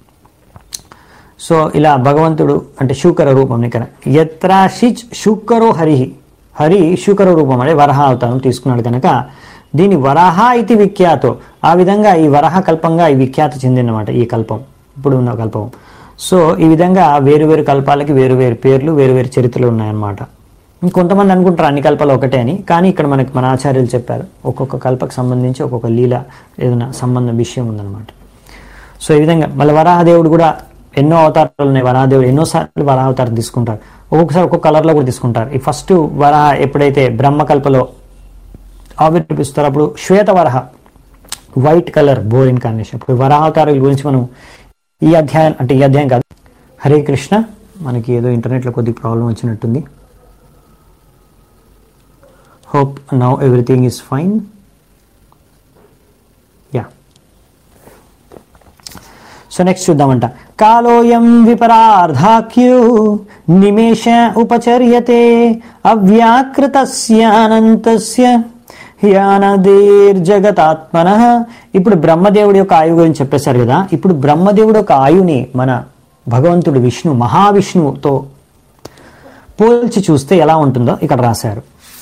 సో ఇలా భగవంతుడు అంటే శూకర రూపం ఇక్కడ యత్రాశిచ్ శూకరో హరి హరి శూకర రూపం అంటే వరహ అవతారం తీసుకున్నాడు కనుక దీని వరాహ ఇది విఖ్యాతో ఆ విధంగా ఈ వరహ కల్పంగా ఈ విఖ్యాత చెందినమాట ఈ కల్పం ఇప్పుడు ఉన్న కల్పం సో ఈ విధంగా వేరు వేరు కల్పాలకి వేరు వేరు పేర్లు వేరు వేరు చరిత్రలు ఉన్నాయన్నమాట కొంతమంది అనుకుంటారు అన్ని కల్పాలు ఒకటే అని కానీ ఇక్కడ మనకి మన ఆచార్యులు చెప్పారు ఒక్కొక్క కల్పకు సంబంధించి ఒక్కొక్క లీల ఏదైనా సంబంధం విషయం ఉందన్నమాట సో ఈ విధంగా మళ్ళీ వరాహదేవుడు కూడా ఎన్నో అవతారాలు ఉన్నాయి వరాహదేవుడు ఎన్నోసార్లు వరాహ అవతారం తీసుకుంటారు ఒక్కొక్కసారి ఒక్కొక్క కలర్లో కూడా తీసుకుంటారు ఈ ఫస్ట్ వరాహ ఎప్పుడైతే బ్రహ్మకల్పలో ఆవిర్భవిస్తారో అప్పుడు శ్వేత వరహ వైట్ కలర్ బోర్ ఇన్కార్నేషన్ ఇప్పుడు వరాహవతారాల గురించి మనం ఈ అధ్యాయం అంటే ఈ అధ్యాయం కాదు హరే కృష్ణ మనకి ఏదో ఇంటర్నెట్లో కొద్దిగా ప్రాబ్లం వచ్చినట్టుంది hope now everything is fine yeah so next చూద్దామంట కాలోయం విపరార్ధాఖ్యు నిమేష ఉపచర్యతే అవ్యాకృతస్యానంతస్య యానదేర్జగతాత్మన ఇప్పుడు బ్రహ్మదేవుడి యొక్క ఆయువు గురించి చెప్పేశారు కదా ఇప్పుడు బ్రహ్మదేవుడి యొక్క ఆయుని మన భగవంతుడు విష్ణు మహావిష్ణువుతో పోల్చి చూస్తే ఎలా ఉంటుందో ఇక్కడ రాశారు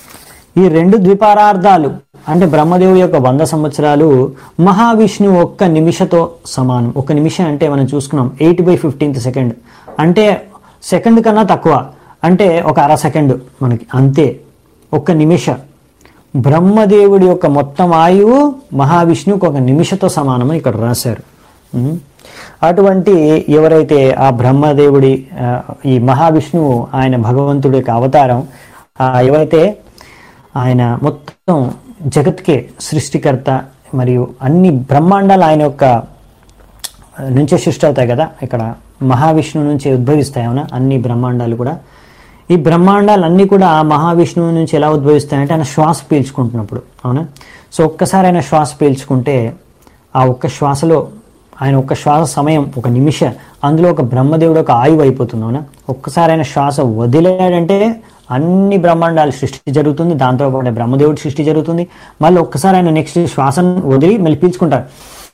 ఈ రెండు ద్విపారార్థాలు అంటే బ్రహ్మదేవుడి యొక్క వంద సంవత్సరాలు మహావిష్ణువు ఒక్క నిమిషతో సమానం ఒక నిమిషం అంటే మనం చూసుకున్నాం ఎయిట్ బై ఫిఫ్టీన్త్ సెకండ్ అంటే సెకండ్ కన్నా తక్కువ అంటే ఒక అర సెకండ్ మనకి అంతే ఒక్క నిమిష బ్రహ్మదేవుడి యొక్క మొత్తం ఆయువు మహావిష్ణువుకి ఒక నిమిషతో సమానమని ఇక్కడ రాశారు ఉం. అటువంటి ఎవరైతే ఆ బ్రహ్మదేవుడి ఆ, ఈ మహావిష్ణువు ఆయన భగవంతుడి యొక్క అవతారం ఆ ఎవరైతే ఆయన మొత్తం జగత్కే సృష్టికర్త మరియు అన్ని బ్రహ్మాండాలు ఆయన యొక్క నుంచే సృష్టి అవుతాయి కదా ఇక్కడ మహావిష్ణువు నుంచి ఉద్భవిస్తాయి అవునా అన్ని బ్రహ్మాండాలు కూడా ఈ బ్రహ్మాండాలు అన్నీ కూడా ఆ మహావిష్ణువు నుంచి ఎలా ఉద్భవిస్తాయంటే ఆయన శ్వాస పీల్చుకుంటున్నప్పుడు అవునా సో ఒక్కసారి ఆయన శ్వాస పీల్చుకుంటే ఆ ఒక్క శ్వాసలో ఆయన ఒక్క శ్వాస సమయం ఒక నిమిష అందులో ఒక బ్రహ్మదేవుడు ఒక ఆయువు అయిపోతుంది అవునా ఒక్కసారి ఆయన శ్వాస వదిలేడంటే అన్ని బ్రహ్మాండాలు సృష్టి జరుగుతుంది దాంతో పాటు బ్రహ్మదేవుడి సృష్టి జరుగుతుంది మళ్ళీ ఒక్కసారి ఆయన నెక్స్ట్ శ్వాసను వదిలి మళ్ళీ పీల్చుకుంటారు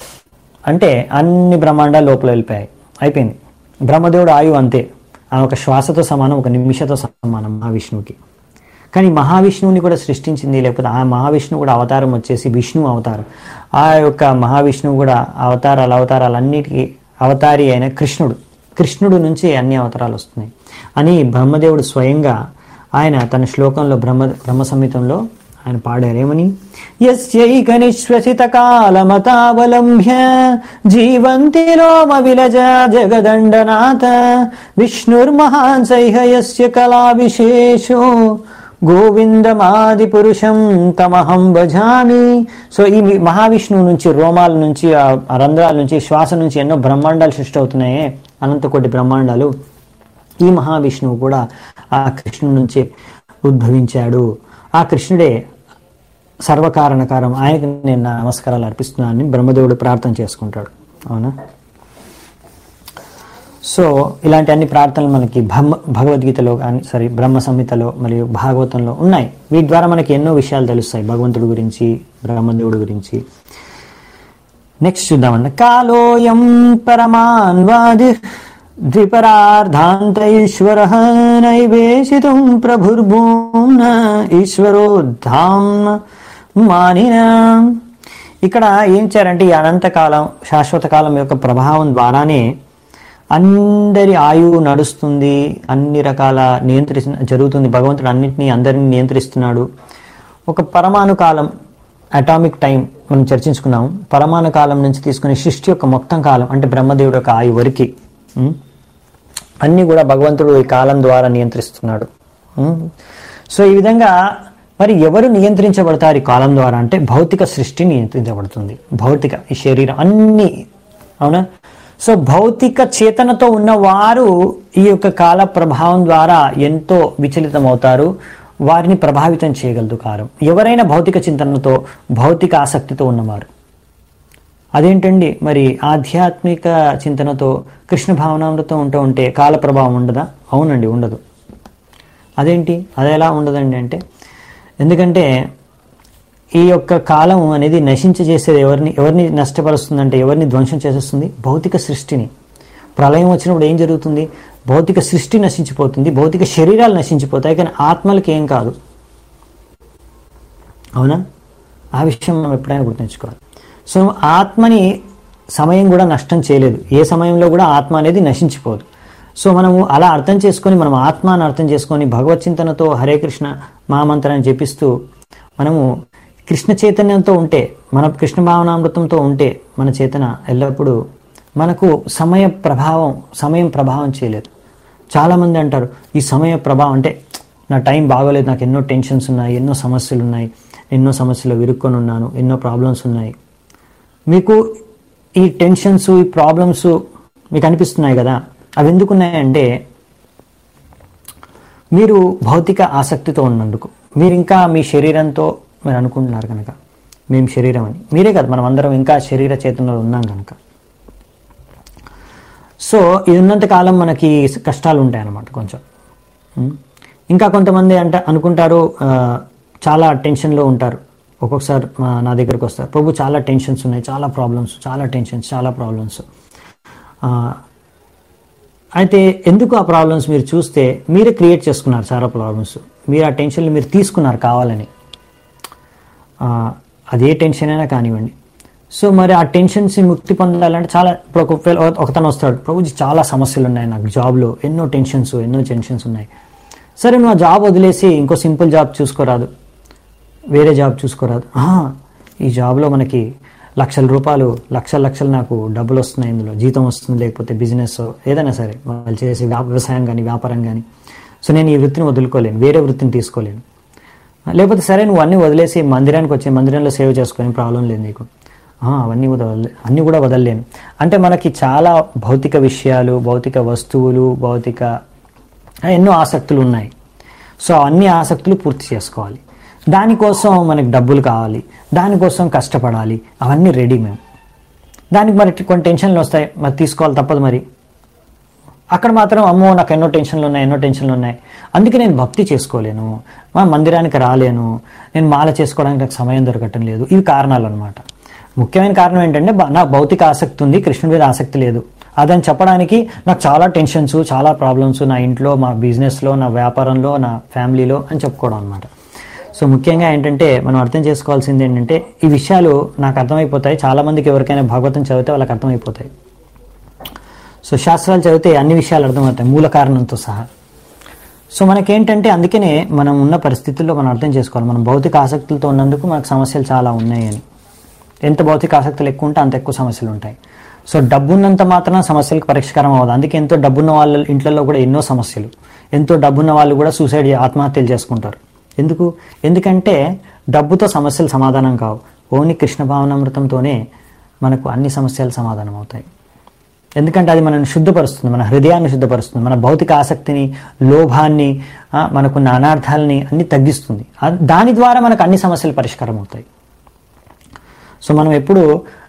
అంటే అన్ని బ్రహ్మాండాలు లోపల వెళ్ళిపోయాయి అయిపోయింది బ్రహ్మదేవుడు ఆయువు అంతే ఆ ఒక శ్వాసతో సమానం ఒక నిమిషతో సమానం మహావిష్ణువుకి కానీ మహావిష్ణువుని కూడా సృష్టించింది లేకపోతే ఆ మహావిష్ణువు కూడా అవతారం వచ్చేసి విష్ణు అవతారం ఆ యొక్క మహావిష్ణువు కూడా అవతారాలు అవతారాలన్నిటికీ అవతారి అయిన కృష్ణుడు కృష్ణుడు నుంచి అన్ని అవతారాలు వస్తున్నాయి అని బ్రహ్మదేవుడు స్వయంగా ఆయన తన శ్లోకంలో బ్రహ్మ బ్రహ్మ సంహితంలో ఆయన పాడారు ఏమని యస్యైక నిశ్వసిత కాలమతావలంబ్య జీవంతి లోమ విలజ జగదండనాథ విష్ణుర్మహాన్ సైహ యస్య కళా విశేషో గోవిందమాది పురుషం తమహం భజామి సో ఈ మి- మహావిష్ణువు నుంచి రోమాల నుంచి ఆ ఆ రంధ్రాల నుంచి శ్వాస నుంచి ఎన్నో బ్రహ్మాండాలు సృష్టి అవుతున్నాయే అనంత కోటి బ్రహ్మాండాలు ఈ మహావిష్ణువు కూడా ఆ కృష్ణుడి నుంచి ఉద్భవించాడు ఆ కృష్ణుడే సర్వకారణకారం ఆయనకి నేను నా నమస్కారాలు అర్పిస్తున్నానని బ్రహ్మదేవుడు ప్రార్థన చేసుకుంటాడు అవునా సో ఇలాంటి అన్ని ప్రార్థనలు మనకి బ్రహ్మ భగవద్గీతలో కానీ సారీ బ్రహ్మ సంహితలో మరియు భాగవతంలో ఉన్నాయి వీటి ద్వారా మనకి ఎన్నో విషయాలు తెలుస్తాయి భగవంతుడి గురించి బ్రహ్మదేవుడి గురించి నెక్స్ట్ చూద్దామండి కాలోయం పరమాన్వాది ద్విపరార్ధాంతైశ్వర నైవేశితుం ప్రభుర్భూమ్న ఈశ్వరో ధామ్ మానిన ఇక్కడ ఏం చేయారంటే ఈ అనంతకాలం శాశ్వత కాలం యొక్క ప్రభావం ద్వారానే అందరి ఆయువు నడుస్తుంది అన్ని రకాల నియంత్రి జరుగుతుంది భగవంతుడు అన్నింటినీ అందరినీ నియంత్రిస్తున్నాడు ఒక పరమాణు కాలం అటామిక్ టైం మనం చర్చించుకున్నాము పరమాణు కాలం నుంచి తీసుకుని సృష్టి యొక్క మొత్తం కాలం అంటే బ్రహ్మదేవుడు యొక్క ఆయువు వరకు ఉం? అన్నీ కూడా భగవంతుడు ఈ కాలం ద్వారా నియంత్రిస్తున్నాడు ఉం? సో ఈ విధంగా మరి ఎవరు నియంత్రించబడతారు ఈ కాలం ద్వారా అంటే భౌతిక సృష్టి నియంత్రించబడుతుంది భౌతిక ఈ శరీరం అన్ని అవునా సో భౌతిక చేతనతో ఉన్నవారు ఈ యొక్క కాల ప్రభావం ద్వారా ఎంతో విచలితమవుతారు వారిని ప్రభావితం చేయగలదు కాలం ఎవరైనా భౌతిక చింతనతో భౌతిక ఆసక్తితో ఉన్నవారు అదేంటండి మరి ఆధ్యాత్మిక చింతనతో కృష్ణ భావనామృతం ఉంటూ ఉంటే కాల ప్రభావం ఉండదా అవునండి ఉండదు అదేంటి అది ఎలా ఉండదండి అంటే ఎందుకంటే ఈ యొక్క కాలం అనేది నశించజేసేది ఎవరిని ఎవరిని నష్టపరుస్తుందంటే ఎవరిని ధ్వంసం చేసేస్తుంది భౌతిక సృష్టిని ప్రళయం వచ్చినప్పుడు ఏం జరుగుతుంది భౌతిక సృష్టి నశించిపోతుంది భౌతిక శరీరాలు నశించిపోతాయి కానీ ఆత్మలకి ఏం కాదు అవునా ఆ విషయం మనం ఎప్పుడైనా గుర్తుంచుకోవాలి సో ఆత్మని సమయం కూడా నష్టం చేయలేదు ఏ సమయంలో కూడా ఆత్మ అనేది నశించిపోదు సో మనము అలా అర్థం చేసుకొని మనం ఆత్మాన్ని అర్థం చేసుకొని భగవత్ చింతనతో హరే కృష్ణ మహామంత్రాన్ని జపిస్తూ మనము కృష్ణ చైతన్యంతో ఉంటే మన కృష్ణ భావనామృతంతో ఉంటే మన చేతన ఎల్లప్పుడూ మనకు సమయ ప్రభావం సమయం ప్రభావం చేయలేదు చాలామంది అంటారు ఈ సమయ ప్రభావం అంటే నా టైం బాగోలేదు నాకు ఎన్నో టెన్షన్స్ ఉన్నాయి ఎన్నో సమస్యలు ఉన్నాయి ఎన్నో సమస్యలు విరుక్కొని ఉన్నాను ఎన్నో ప్రాబ్లమ్స్ ఉన్నాయి మీకు ఈ టెన్షన్స్ ఈ ప్రాబ్లమ్స్ మీకు అనిపిస్తున్నాయి కదా అవి ఎందుకు ఉన్నాయంటే మీరు భౌతిక ఆసక్తితో ఉన్నందుకు మీరు ఇంకా మీ శరీరంతో మీరు అనుకుంటున్నారు కనుక మేము శరీరం అని మీరే కదా మనం అందరం ఇంకా శరీర చేతనలో ఉన్నాం కనుక సో ఇది ఉన్నంత కాలం మనకి కష్టాలు ఉంటాయి అన్నమాట కొంచెం ఉం? ఇంకా కొంతమంది అంట అనుకుంటారు ఆ, చాలా టెన్షన్లో ఉంటారు ఒక్కొక్కసారి మా నా దగ్గరకు వస్తారు ప్రభు చాలా టెన్షన్స్ ఉన్నాయి చాలా ప్రాబ్లమ్స్ చాలా టెన్షన్స్ చాలా ప్రాబ్లమ్స్ అయితే ఎందుకు ఆ ప్రాబ్లమ్స్ మీరు చూస్తే మీరే క్రియేట్ చేసుకున్నారు చాలా ప్రాబ్లమ్స్ మీరు ఆ టెన్షన్లు మీరు తీసుకున్నారు కావాలని ఆ, అదే టెన్షన్ అయినా కానివ్వండి సో మరి ఆ టెన్షన్స్ ముక్తి పొందాలంటే చాలా ఇప్పుడు ఒక పిల్ల- ఒకతను వస్తాడు ప్రభుజీ చాలా సమస్యలు ఉన్నాయి నాకు జాబ్లో ఎన్నో టెన్షన్స్ ఎన్నో టెన్షన్స్ ఉన్నాయి సరే నువ్వు ఆ జాబ్ వదిలేసి ఇంకో సింపుల్ జాబ్ చూసుకోరాదు వేరే జాబ్ చూసుకోరాదు ఆహా, ఈ జాబ్లో మనకి లక్షల రూపాయలు లక్షల లక్షలు నాకు డబ్బులు వస్తున్నాయి ఇందులో జీతం వస్తుంది లేకపోతే బిజినెస్ ఏదైనా సరే వాళ్ళు చేసే వ్యా- వ్యవసాయం కానీ వ్యాపారం కానీ సో నేను ఈ వృత్తిని వదులుకోలేను వేరే వృత్తిని తీసుకోలేను లేకపోతే సరే నువ్వు అన్నీ వదిలేసి మందిరానికి వచ్చి మందిరంలో సేవ చేసుకొని ప్రాబ్లం లేదు నీకు ఆ, అవన్నీ కూడా వదలే అన్నీ కూడా వదలలేను అంటే మనకి చాలా భౌతిక విషయాలు భౌతిక వస్తువులు భౌతిక ఎన్నో ఆసక్తులు ఉన్నాయి సో అన్ని ఆసక్తులు పూర్తి చేసుకోవాలి దానికోసం మనకి డబ్బులు కావాలి దానికోసం కష్టపడాలి అవన్నీ రెడీ మేము దానికి మరి కొన్ని టెన్షన్లు వస్తాయి మరి తీసుకోవాలి తప్పదు మరి అక్కడ మాత్రం అమ్మో నాకు ఎన్నో టెన్షన్లు ఉన్నాయి ఎన్నో టెన్షన్లు ఉన్నాయి అందుకే నేను భక్తి చేసుకోలేను మా మందిరానికి రాలేను నేను మాల చేసుకోవడానికి నాకు సమయం దొరకటం లేదు ఇవి కారణాలు అనమాట ముఖ్యమైన కారణం ఏంటంటే బ- నాకు భౌతిక ఆసక్తి ఉంది కృష్ణుడి మీద ఆసక్తి లేదు అదని చెప్పడానికి నాకు చాలా టెన్షన్స్ చాలా ప్రాబ్లమ్స్ నా ఇంట్లో మా బిజినెస్లో నా వ్యాపారంలో నా ఫ్యామిలీలో అని చెప్పుకోవడం అనమాట సో ముఖ్యంగా ఏంటంటే మనం అర్థం చేసుకోవాల్సింది ఏంటంటే ఈ విషయాలు నాకు అర్థమైపోతాయి చాలా మందికి ఎవరికైనా భాగవతం చదివితే వాళ్ళకి అర్థమైపోతాయి సో శాస్త్రాలు చదివితే అన్ని విషయాలు అర్థమవుతాయి మూల కారణంతో సహా సో మనకేంటంటే అందుకనే మనం ఉన్న పరిస్థితుల్లో మనం అర్థం చేసుకోవాలి మనం భౌతిక ఆసక్తులతో ఉన్నందుకు మనకు సమస్యలు చాలా ఉన్నాయని ఎంత భౌతిక ఆసక్తులు ఎక్కువ ఉంటే అంత ఎక్కువ సమస్యలు ఉంటాయి సో డబ్బున్నంత మాత్రం సమస్యలకు పరిష్కారం అవ్వదు అందుకే ఎంతో డబ్బున్న వాళ్ళ ఇంట్లో కూడా ఎన్నో సమస్యలు ఎంతో డబ్బున్న వాళ్ళు కూడా సూసైడ్ ఆత్మహత్యలు చేసుకుంటారు ఎందుకు ఎందుకంటే డబ్బుతో సమస్యలు సమాధానం కావు ఓన్లీ కృష్ణ భావనామృతంతోనే మనకు అన్ని సమస్యలు సమాధానం అవుతాయి ఎందుకంటే అది మనల్ని శుద్ధపరుస్తుంది మన హృదయాన్ని శుద్ధపరుస్తుంది మన భౌతిక ఆసక్తిని లోభాన్ని ఆ, మనకున్న అనార్థాలని అన్ని తగ్గిస్తుంది ఆ- దాని ద్వారా మనకు అన్ని సమస్యలు పరిష్కారం అవుతాయి సో మనం ఎప్పుడు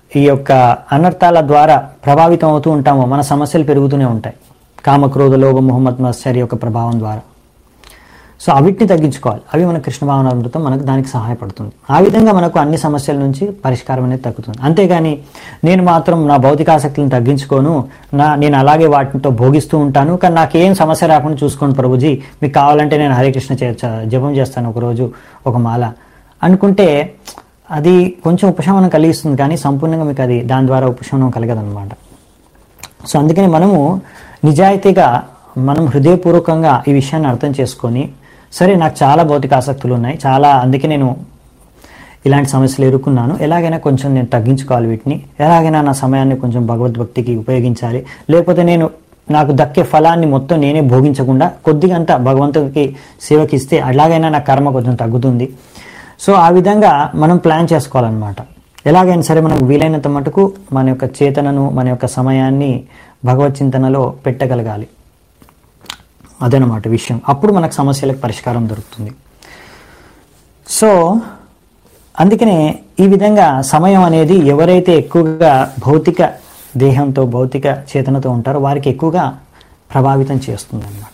ఈ యొక్క అనర్థాల ద్వారా ప్రభావితం అవుతూ ఉంటామో మన సమస్యలు పెరుగుతూనే ఉంటాయి కామక్రోధ లోభ మొహమ్మద్ మత్సరి యొక్క ప్రభావం ద్వారా సో అవిటిని తగ్గించుకోవాలి అవి మన కృష్ణ భావనామృతం మనకు దానికి సహాయపడుతుంది ఆ విధంగా మనకు అన్ని సమస్యల నుంచి పరిష్కారం అనేది తగ్గుతుంది అంతేగాని నేను మాత్రం నా భౌతిక ఆసక్తులను తగ్గించుకోను నా నేను అలాగే వాటితో భోగిస్తూ ఉంటాను కానీ నాకేం సమస్య రాకుండా చూసుకోండి ప్రభుజీ మీకు కావాలంటే నేను హరే కృష్ణ చే- చ- జపం చేస్తాను ఒకరోజు ఒక మాల అనుకుంటే అది కొంచెం ఉపశమనం కలిగిస్తుంది కానీ సంపూర్ణంగా మీకు అది దాని ద్వారా ఉపశమనం కలగదన్నమాట సో అందుకని మనము నిజాయితీగా మనం హృదయపూర్వకంగా ఈ విషయాన్ని అర్థం చేసుకొని సరే నాకు చాలా భౌతిక ఆసక్తులు ఉన్నాయి చాలా అందుకే నేను ఇలాంటి సమస్యలు ఎదుర్కొన్నాను ఎలాగైనా కొంచెం నేను తగ్గించుకోవాలి వీటిని ఎలాగైనా నా సమయాన్ని కొంచెం భగవద్భక్తికి ఉపయోగించాలి లేకపోతే నేను నాకు దక్కే ఫలాన్ని మొత్తం నేనే భోగించకుండా కొద్దిగంత భగవంతుడికి సేవకి ఇస్తే అలాగైనా నా కర్మ కొంచెం తగ్గుతుంది సో ఆ విధంగా మనం ప్లాన్ చేసుకోవాలన్నమాట ఎలాగైనా సరే మనకు వీలైనంత మటుకు మన యొక్క చేతనను మన యొక్క సమయాన్ని భగవత్ చింతనలో పెట్టగలగాలి అదనమాట విషయం అప్పుడు మనకు సమస్యలకు పరిష్కారం దొరుకుతుంది సో అందుకనే ఈ విధంగా సమయం అనేది ఎవరైతే ఎక్కువగా భౌతిక దేహంతో భౌతిక చేతనతో ఉంటారో వారికి ఎక్కువగా ప్రభావితం చేస్తుంది అనమాట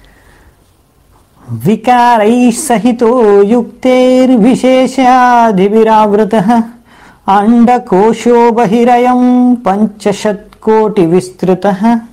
వికారై సహితో యుక్తైర్విశేషాదివిరావృత అండకోశో బహిరయం పంచశత్కోటి విస్తృత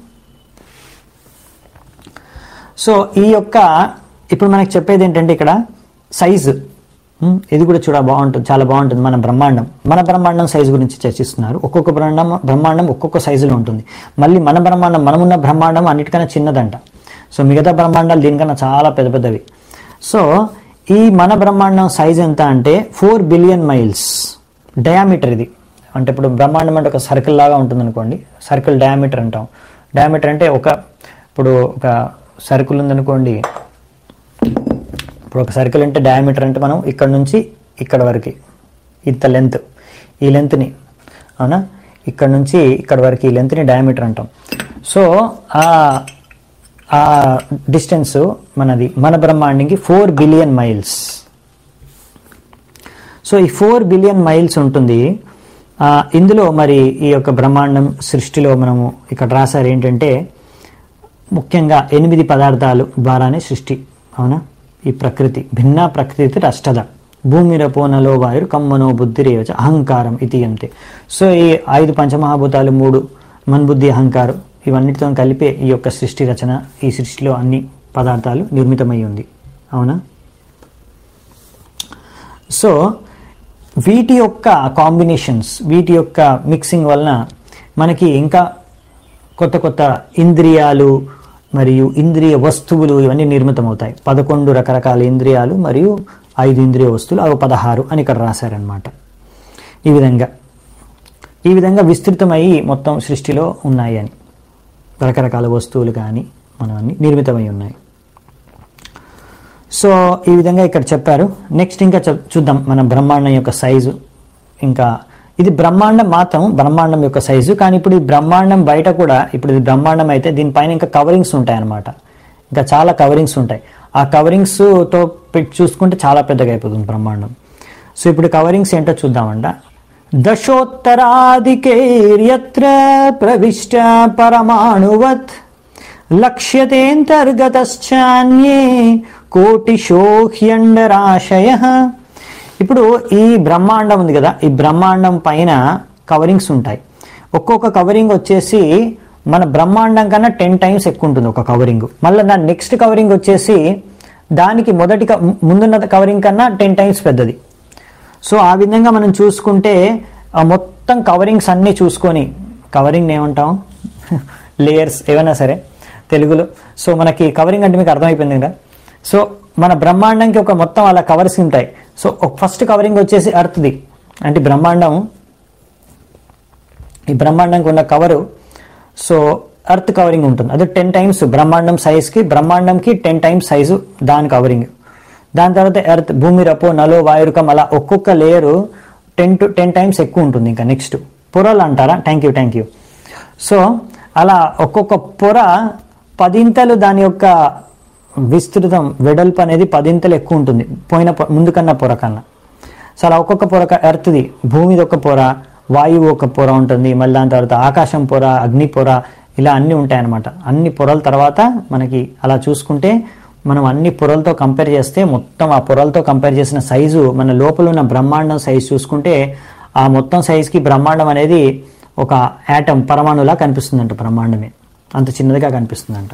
సో ఈ యొక్క ఇప్పుడు మనకి చెప్పేది ఏంటంటే ఇక్కడ సైజు ఉమ్, ఇది కూడా చూడ బాగుంటుంది చాలా బాగుంటుంది మన బ్రహ్మాండం మన బ్రహ్మాండం సైజు గురించి చర్చిస్తున్నారు ఒక్కొక్క బ్రహ్మాండం బ్రహ్మాండం ఒక్కొక్క సైజులో ఉంటుంది మళ్ళీ మన బ్రహ్మాండం మనమున్న బ్రహ్మాండం అన్నిటికన్నా చిన్నదంట సో మిగతా బ్రహ్మాండాలు దీనికన్నా చాలా పెద్ద పెద్దవి సో ఈ మన బ్రహ్మాండం సైజ్ ఎంత అంటే ఫోర్ బిలియన్ మైల్స్ డయామీటర్ ఇది అంటే ఇప్పుడు బ్రహ్మాండం అంటే ఒక సర్కిల్ లాగా ఉంటుంది అనుకోండి సర్కిల్ డయామీటర్ అంటాం డయామీటర్ అంటే ఒక ఇప్పుడు ఒక సర్కిల్ ఉందనుకోండి ఇప్పుడు ఒక సర్కిల్ అంటే డయామీటర్ అంటే మనం ఇక్కడ నుంచి ఇక్కడ వరకు ఇంత లెంత్ ఈ లెంత్ని అవునా ఇక్కడ నుంచి ఇక్కడ వరకు ఈ లెంత్ని డయామీటర్ అంటాం సో ఆ ఆ డిస్టెన్స్ మనది మన బ్రహ్మాండంకి ఫోర్ బిలియన్ మైల్స్ సో ఈ ఫోర్ బిలియన్ మైల్స్ ఉంటుంది ఆ, ఇందులో మరి ఈ యొక్క బ్రహ్మాండం సృష్టిలో మనము ఇక్కడ రాశారు ఏంటంటే ముఖ్యంగా ఎనిమిది పదార్థాలు ద్వారానే సృష్టి అవునా ఈ ప్రకృతి భిన్న ప్రకృతి అష్టద భూమిరపోనలో వాయురు కమ్మనో బుద్ధిరేవచ అహంకారం ఇది అంతే సో ఈ ఐదు పంచమహాభూతాలు మూడు మన్బుద్ధి అహంకారం ఇవన్నిటితో కలిపే ఈ యొక్క సృష్టి రచన ఈ సృష్టిలో అన్ని పదార్థాలు నిర్మితమై ఉంది అవునా సో వీటి యొక్క కాంబినేషన్స్ వీటి యొక్క మిక్సింగ్ వలన మనకి ఇంకా కొత్త కొత్త ఇంద్రియాలు మరియు ఇంద్రియ వస్తువులు ఇవన్నీ నిర్మితమవుతాయి పదకొండు రకరకాల ఇంద్రియాలు మరియు ఐదు ఇంద్రియ వస్తువులు అవి పదహారు అని ఇక్కడ రాశారనమాట ఈ విధంగా ఈ విధంగా విస్తృతమై మొత్తం సృష్టిలో ఉన్నాయి అని రకరకాల వస్తువులు కానీ మనం అన్ని నిర్మితమై ఉన్నాయి సో ఈ విధంగా ఇక్కడ చెప్పారు నెక్స్ట్ ఇంకా చెప్- చూద్దాం మన బ్రహ్మాండం యొక్క సైజు ఇంకా ఇది బ్రహ్మాండం మాత్రం బ్రహ్మాండం యొక్క సైజు కానీ ఇప్పుడు ఈ బ్రహ్మాండం బయట కూడా ఇప్పుడు ఇది బ్రహ్మాండం అయితే దీనిపైన ఇంకా కవరింగ్స్ ఉంటాయి అన్నమాట ఇంకా చాలా కవరింగ్స్ ఉంటాయి ఆ కవరింగ్స్ తో పెట్టి చూసుకుంటే చాలా పెద్దగా అయిపోతుంది బ్రహ్మాండం సో ఇప్పుడు కవరింగ్స్ ఏంటో చూద్దామంట దశోత్తరాదికేర్యత్ర ప్రవిష్ట పరమాణువత్ లక్ష్యతేంతర్గతశ్చాన్యే కోటిశోహ్యండరాశయ ఇప్పుడు ఈ బ్రహ్మాండం ఉంది కదా ఈ బ్రహ్మాండం పైన కవరింగ్స్ ఉంటాయి ఒక్కొక్క కవరింగ్ వచ్చేసి మన బ్రహ్మాండం కన్నా టెన్ టైమ్స్ ఎక్కువ ఉంటుంది ఒక కవరింగ్ మళ్ళీ దాని నెక్స్ట్ కవరింగ్ వచ్చేసి దానికి మొదటి క- ముందున్న కవరింగ్ కన్నా టెన్ టైమ్స్ పెద్దది సో ఆ విధంగా మనం చూసుకుంటే ఆ మొత్తం కవరింగ్స్ అన్నీ చూసుకొని కవరింగ్ ఏమంటాం లేయర్స్ ఏవైనా సరే తెలుగులో సో మనకి కవరింగ్ అంటే మీకు అర్థమైపోయింది కదా సో మన బ్రహ్మాండంకి ఒక మొత్తం అలా కవర్స్ ఉంటాయి సో ఒక ఫస్ట్ కవరింగ్ వచ్చేసి అర్త్ది అంటే బ్రహ్మాండం ఈ బ్రహ్మాండంకి ఉన్న కవరు సో అర్త్ కవరింగ్ ఉంటుంది అదే టెన్ టైమ్స్ బ్రహ్మాండం సైజ్కి బ్రహ్మాండంకి టెన్ టైమ్స్ సైజు దాని కవరింగ్ దాని తర్వాత ఎర్త్ భూమి రపో నలో వాయురుకం అలా ఒక్కొక్క layer ten to ten times ఎక్కువ ఉంటుంది ఇంకా నెక్స్ట్ పొరలు అంటారా thank you thank you so అలా ఒక్కొక్క పొర పదింతలు దాని యొక్క విస్తృతం వెడల్పు అనేది పదింతలు ఎక్కువ ఉంటుంది పోయిన పొ- ముందు కన్నా పొర కన్నా సో అలా ఒక్కొక్క పొర ఎర్త్ది భూమిది ఒక పొర వాయువు ఒక పొర ఉంటుంది మళ్ళీ దాని తర్వాత ఆకాశం పొర అగ్ని పొర ఇలా అన్నీ ఉంటాయన్నమాట అన్ని పొరల తర్వాత మనకి అలా చూసుకుంటే మనం అన్ని పొరలతో కంపేర్ చేస్తే మొత్తం ఆ పొరలతో కంపేర్ చేసిన సైజు మన లోపల ఉన్న బ్రహ్మాండం సైజు చూసుకుంటే ఆ మొత్తం సైజుకి బ్రహ్మాండం అనేది ఒక యాటం పరమాణులా కనిపిస్తుందంట బ్రహ్మాండమే అంత చిన్నదిగా కనిపిస్తుందంట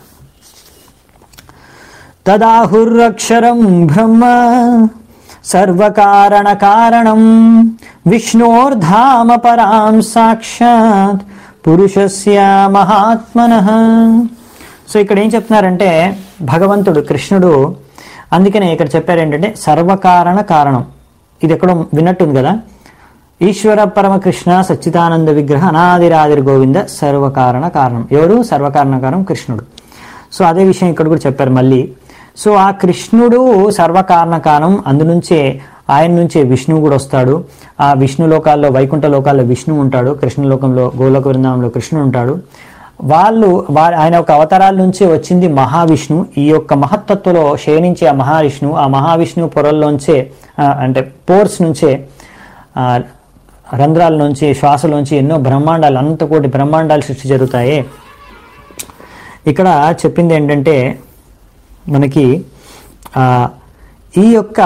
తదాహురక్షరం బ్రహ్మ సర్వకారణ కారణం విష్ణోర్ధామ పరాం సాక్షాత్ పురుషస్య మహాత్మన సో ఇక్కడ ఏం చెప్తున్నారంటే భగవంతుడు కృష్ణుడు అందుకనే ఇక్కడ చెప్పారు ఏంటంటే సర్వకారణ కారణం ఇది ఎక్కడో విన్నట్టుంది కదా ఈశ్వర పరమకృష్ణ సచ్చిదానంద విగ్రహ అనాదిరాదిర్ గోవింద సర్వకారణ కారణం ఎవరు సర్వకారణ కారణం కృష్ణుడు సో అదే విషయం ఇక్కడ కూడా చెప్పారు మళ్ళీ సో ఆ కృష్ణుడు సర్వకారణ కారణం అందునుంచే ఆయన నుంచే విష్ణువు కూడా వస్తాడు ఆ విష్ణు లోకాల్లో వైకుంఠ లోకాల్లో విష్ణు ఉంటాడు కృష్ణ లోకంలో గోలోక వృందావంలో కృష్ణుడు ఉంటాడు వాళ్ళు వారి ఆయన యొక్క అవతారాల నుంచి వచ్చింది మహావిష్ణు ఈ యొక్క మహత్తత్వలో శయనించే ఆ మహావిష్ణు ఆ మహావిష్ణు పొరల్లోంచే ఆ, అంటే పోర్స్ నుంచే ఆ, రంధ్రాల నుంచి శ్వాసలోంచి ఎన్నో బ్రహ్మాండాలు అనంత కోటి బ్రహ్మాండాలు సృష్టి జరుగుతాయి ఇక్కడ చెప్పింది ఏంటంటే మనకి ఆ, ఈ యొక్క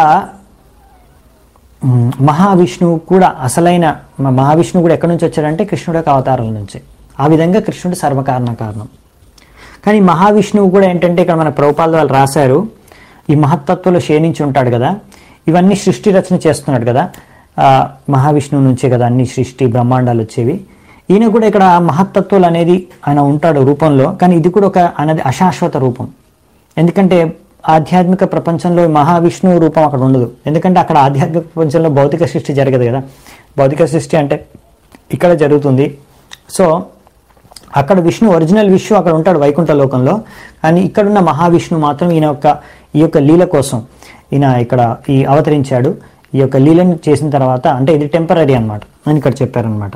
మ్, మహావిష్ణువు కూడా అసలైన మ- మహావిష్ణువు కూడా ఎక్కడి నుంచి వచ్చాడంటే కృష్ణుడు యొక్క అవతారాల నుంచి ఆ విధంగా కృష్ణుడు సర్వకారణ కారణం కానీ మహావిష్ణువు కూడా ఏంటంటే ఇక్కడ మన ప్రభుపాల వాళ్ళు రాశారు ఈ మహత్తత్వంలో క్షీణించి ఉంటాడు కదా ఇవన్నీ సృష్టి రచన చేస్తున్నాడు కదా ఆ, మహావిష్ణువు నుంచే కదా అన్ని సృష్టి బ్రహ్మాండాలు వచ్చేవి ఈయన కూడా ఇక్కడ మహత్తత్వాలు అనేది ఆయన ఉంటాడు రూపంలో కానీ ఇది కూడా ఒక అనేది అశాశ్వత రూపం ఎందుకంటే ఆధ్యాత్మిక ప్రపంచంలో మహావిష్ణువు రూపం అక్కడ ఉండదు ఎందుకంటే అక్కడ ఆధ్యాత్మిక ప్రపంచంలో భౌతిక సృష్టి జరగదు కదా భౌతిక సృష్టి అంటే ఇక్కడ జరుగుతుంది సో అక్కడ విష్ణు ఒరిజినల్ విష్ణు అక్కడ ఉంటాడు వైకుంఠ లోకంలో కానీ ఇక్కడున్న మహావిష్ణు మాత్రం ఈయన యొక్క ఈ యొక్క లీల కోసం ఈయన ఇక్కడ ఈ అవతరించాడు ఈ యొక్క లీలను చేసిన తర్వాత అంటే ఇది టెంపరీ అన్నమాట అని ఇక్కడ చెప్పారనమాట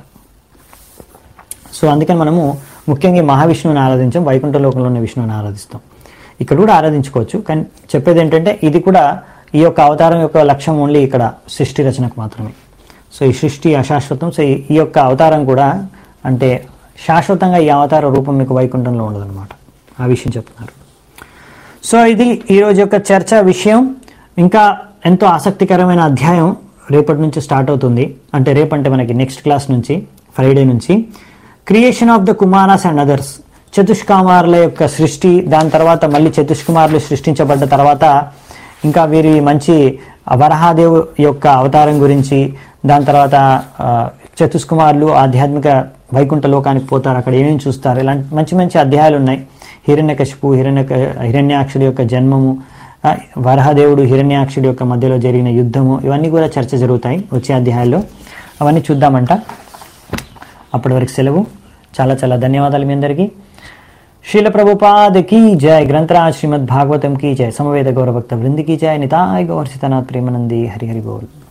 సో అందుకని మనము ముఖ్యంగా ఈ మహావిష్ణువుని ఆరాధించాం వైకుంఠ లోకంలో ఉన్న విష్ణువుని ఆరాధిస్తాం ఇక్కడ కూడా ఆరాధించుకోవచ్చు కానీ చెప్పేది ఏంటంటే ఇది కూడా ఈ యొక్క అవతారం యొక్క లక్ష్యం ఓన్లీ ఇక్కడ సృష్టి రచనకు మాత్రమే సో ఈ సృష్టి అశాశ్వతం సో ఈ- ఈ యొక్క అవతారం కూడా అంటే శాశ్వతంగా ఈ అవతార రూపం మీకు వైకుంఠంలో ఉండదన్నమాట ఆ విషయం చెప్తున్నారు సో ఇది ఈరోజు యొక్క చర్చ విషయం ఇంకా ఎంతో ఆసక్తికరమైన అధ్యాయం రేపటి నుంచి స్టార్ట్ అవుతుంది అంటే రేపంటే మనకి నెక్స్ట్ క్లాస్ నుంచి ఫ్రైడే నుంచి creation of the Kumaras and others చతుష్కుమారుల యొక్క సృష్టి దాని తర్వాత మళ్ళీ చతుష్కుమారులు సృష్టించబడ్డ తర్వాత ఇంకా వీరి మంచి వరహాదేవు యొక్క అవతారం గురించి దాని తర్వాత ఆ, చతుష్కుమారులు ఆధ్యాత్మిక వైకుంఠ లోకానికి పోతారు అక్కడ ఏమేమి చూస్తారు ఇలాంటి మంచి మంచి అధ్యాయాలు ఉన్నాయి హిరణ్యకశిపు హిరణ్య హిరణ్యాక్షుడి యొక్క జన్మము ఆ, వరహదేవుడు హిరణ్యాక్షుడి యొక్క మధ్యలో జరిగిన యుద్ధము ఇవన్నీ కూడా చర్చ జరుగుతాయి వచ్చే అధ్యాయాల్లో అవన్నీ చూద్దామంట అప్పటి వరకు సెలవు చాలా చాలా ధన్యవాదాలు మీ అందరికీ శీల ప్రభుపాद की जय ग्रंथराज श्रीमद् भागवतम की जय समवेद गौरभक्त वृंद की जय निताय गौर सीतानाथ प्रेमानंदी हरि हरि बोल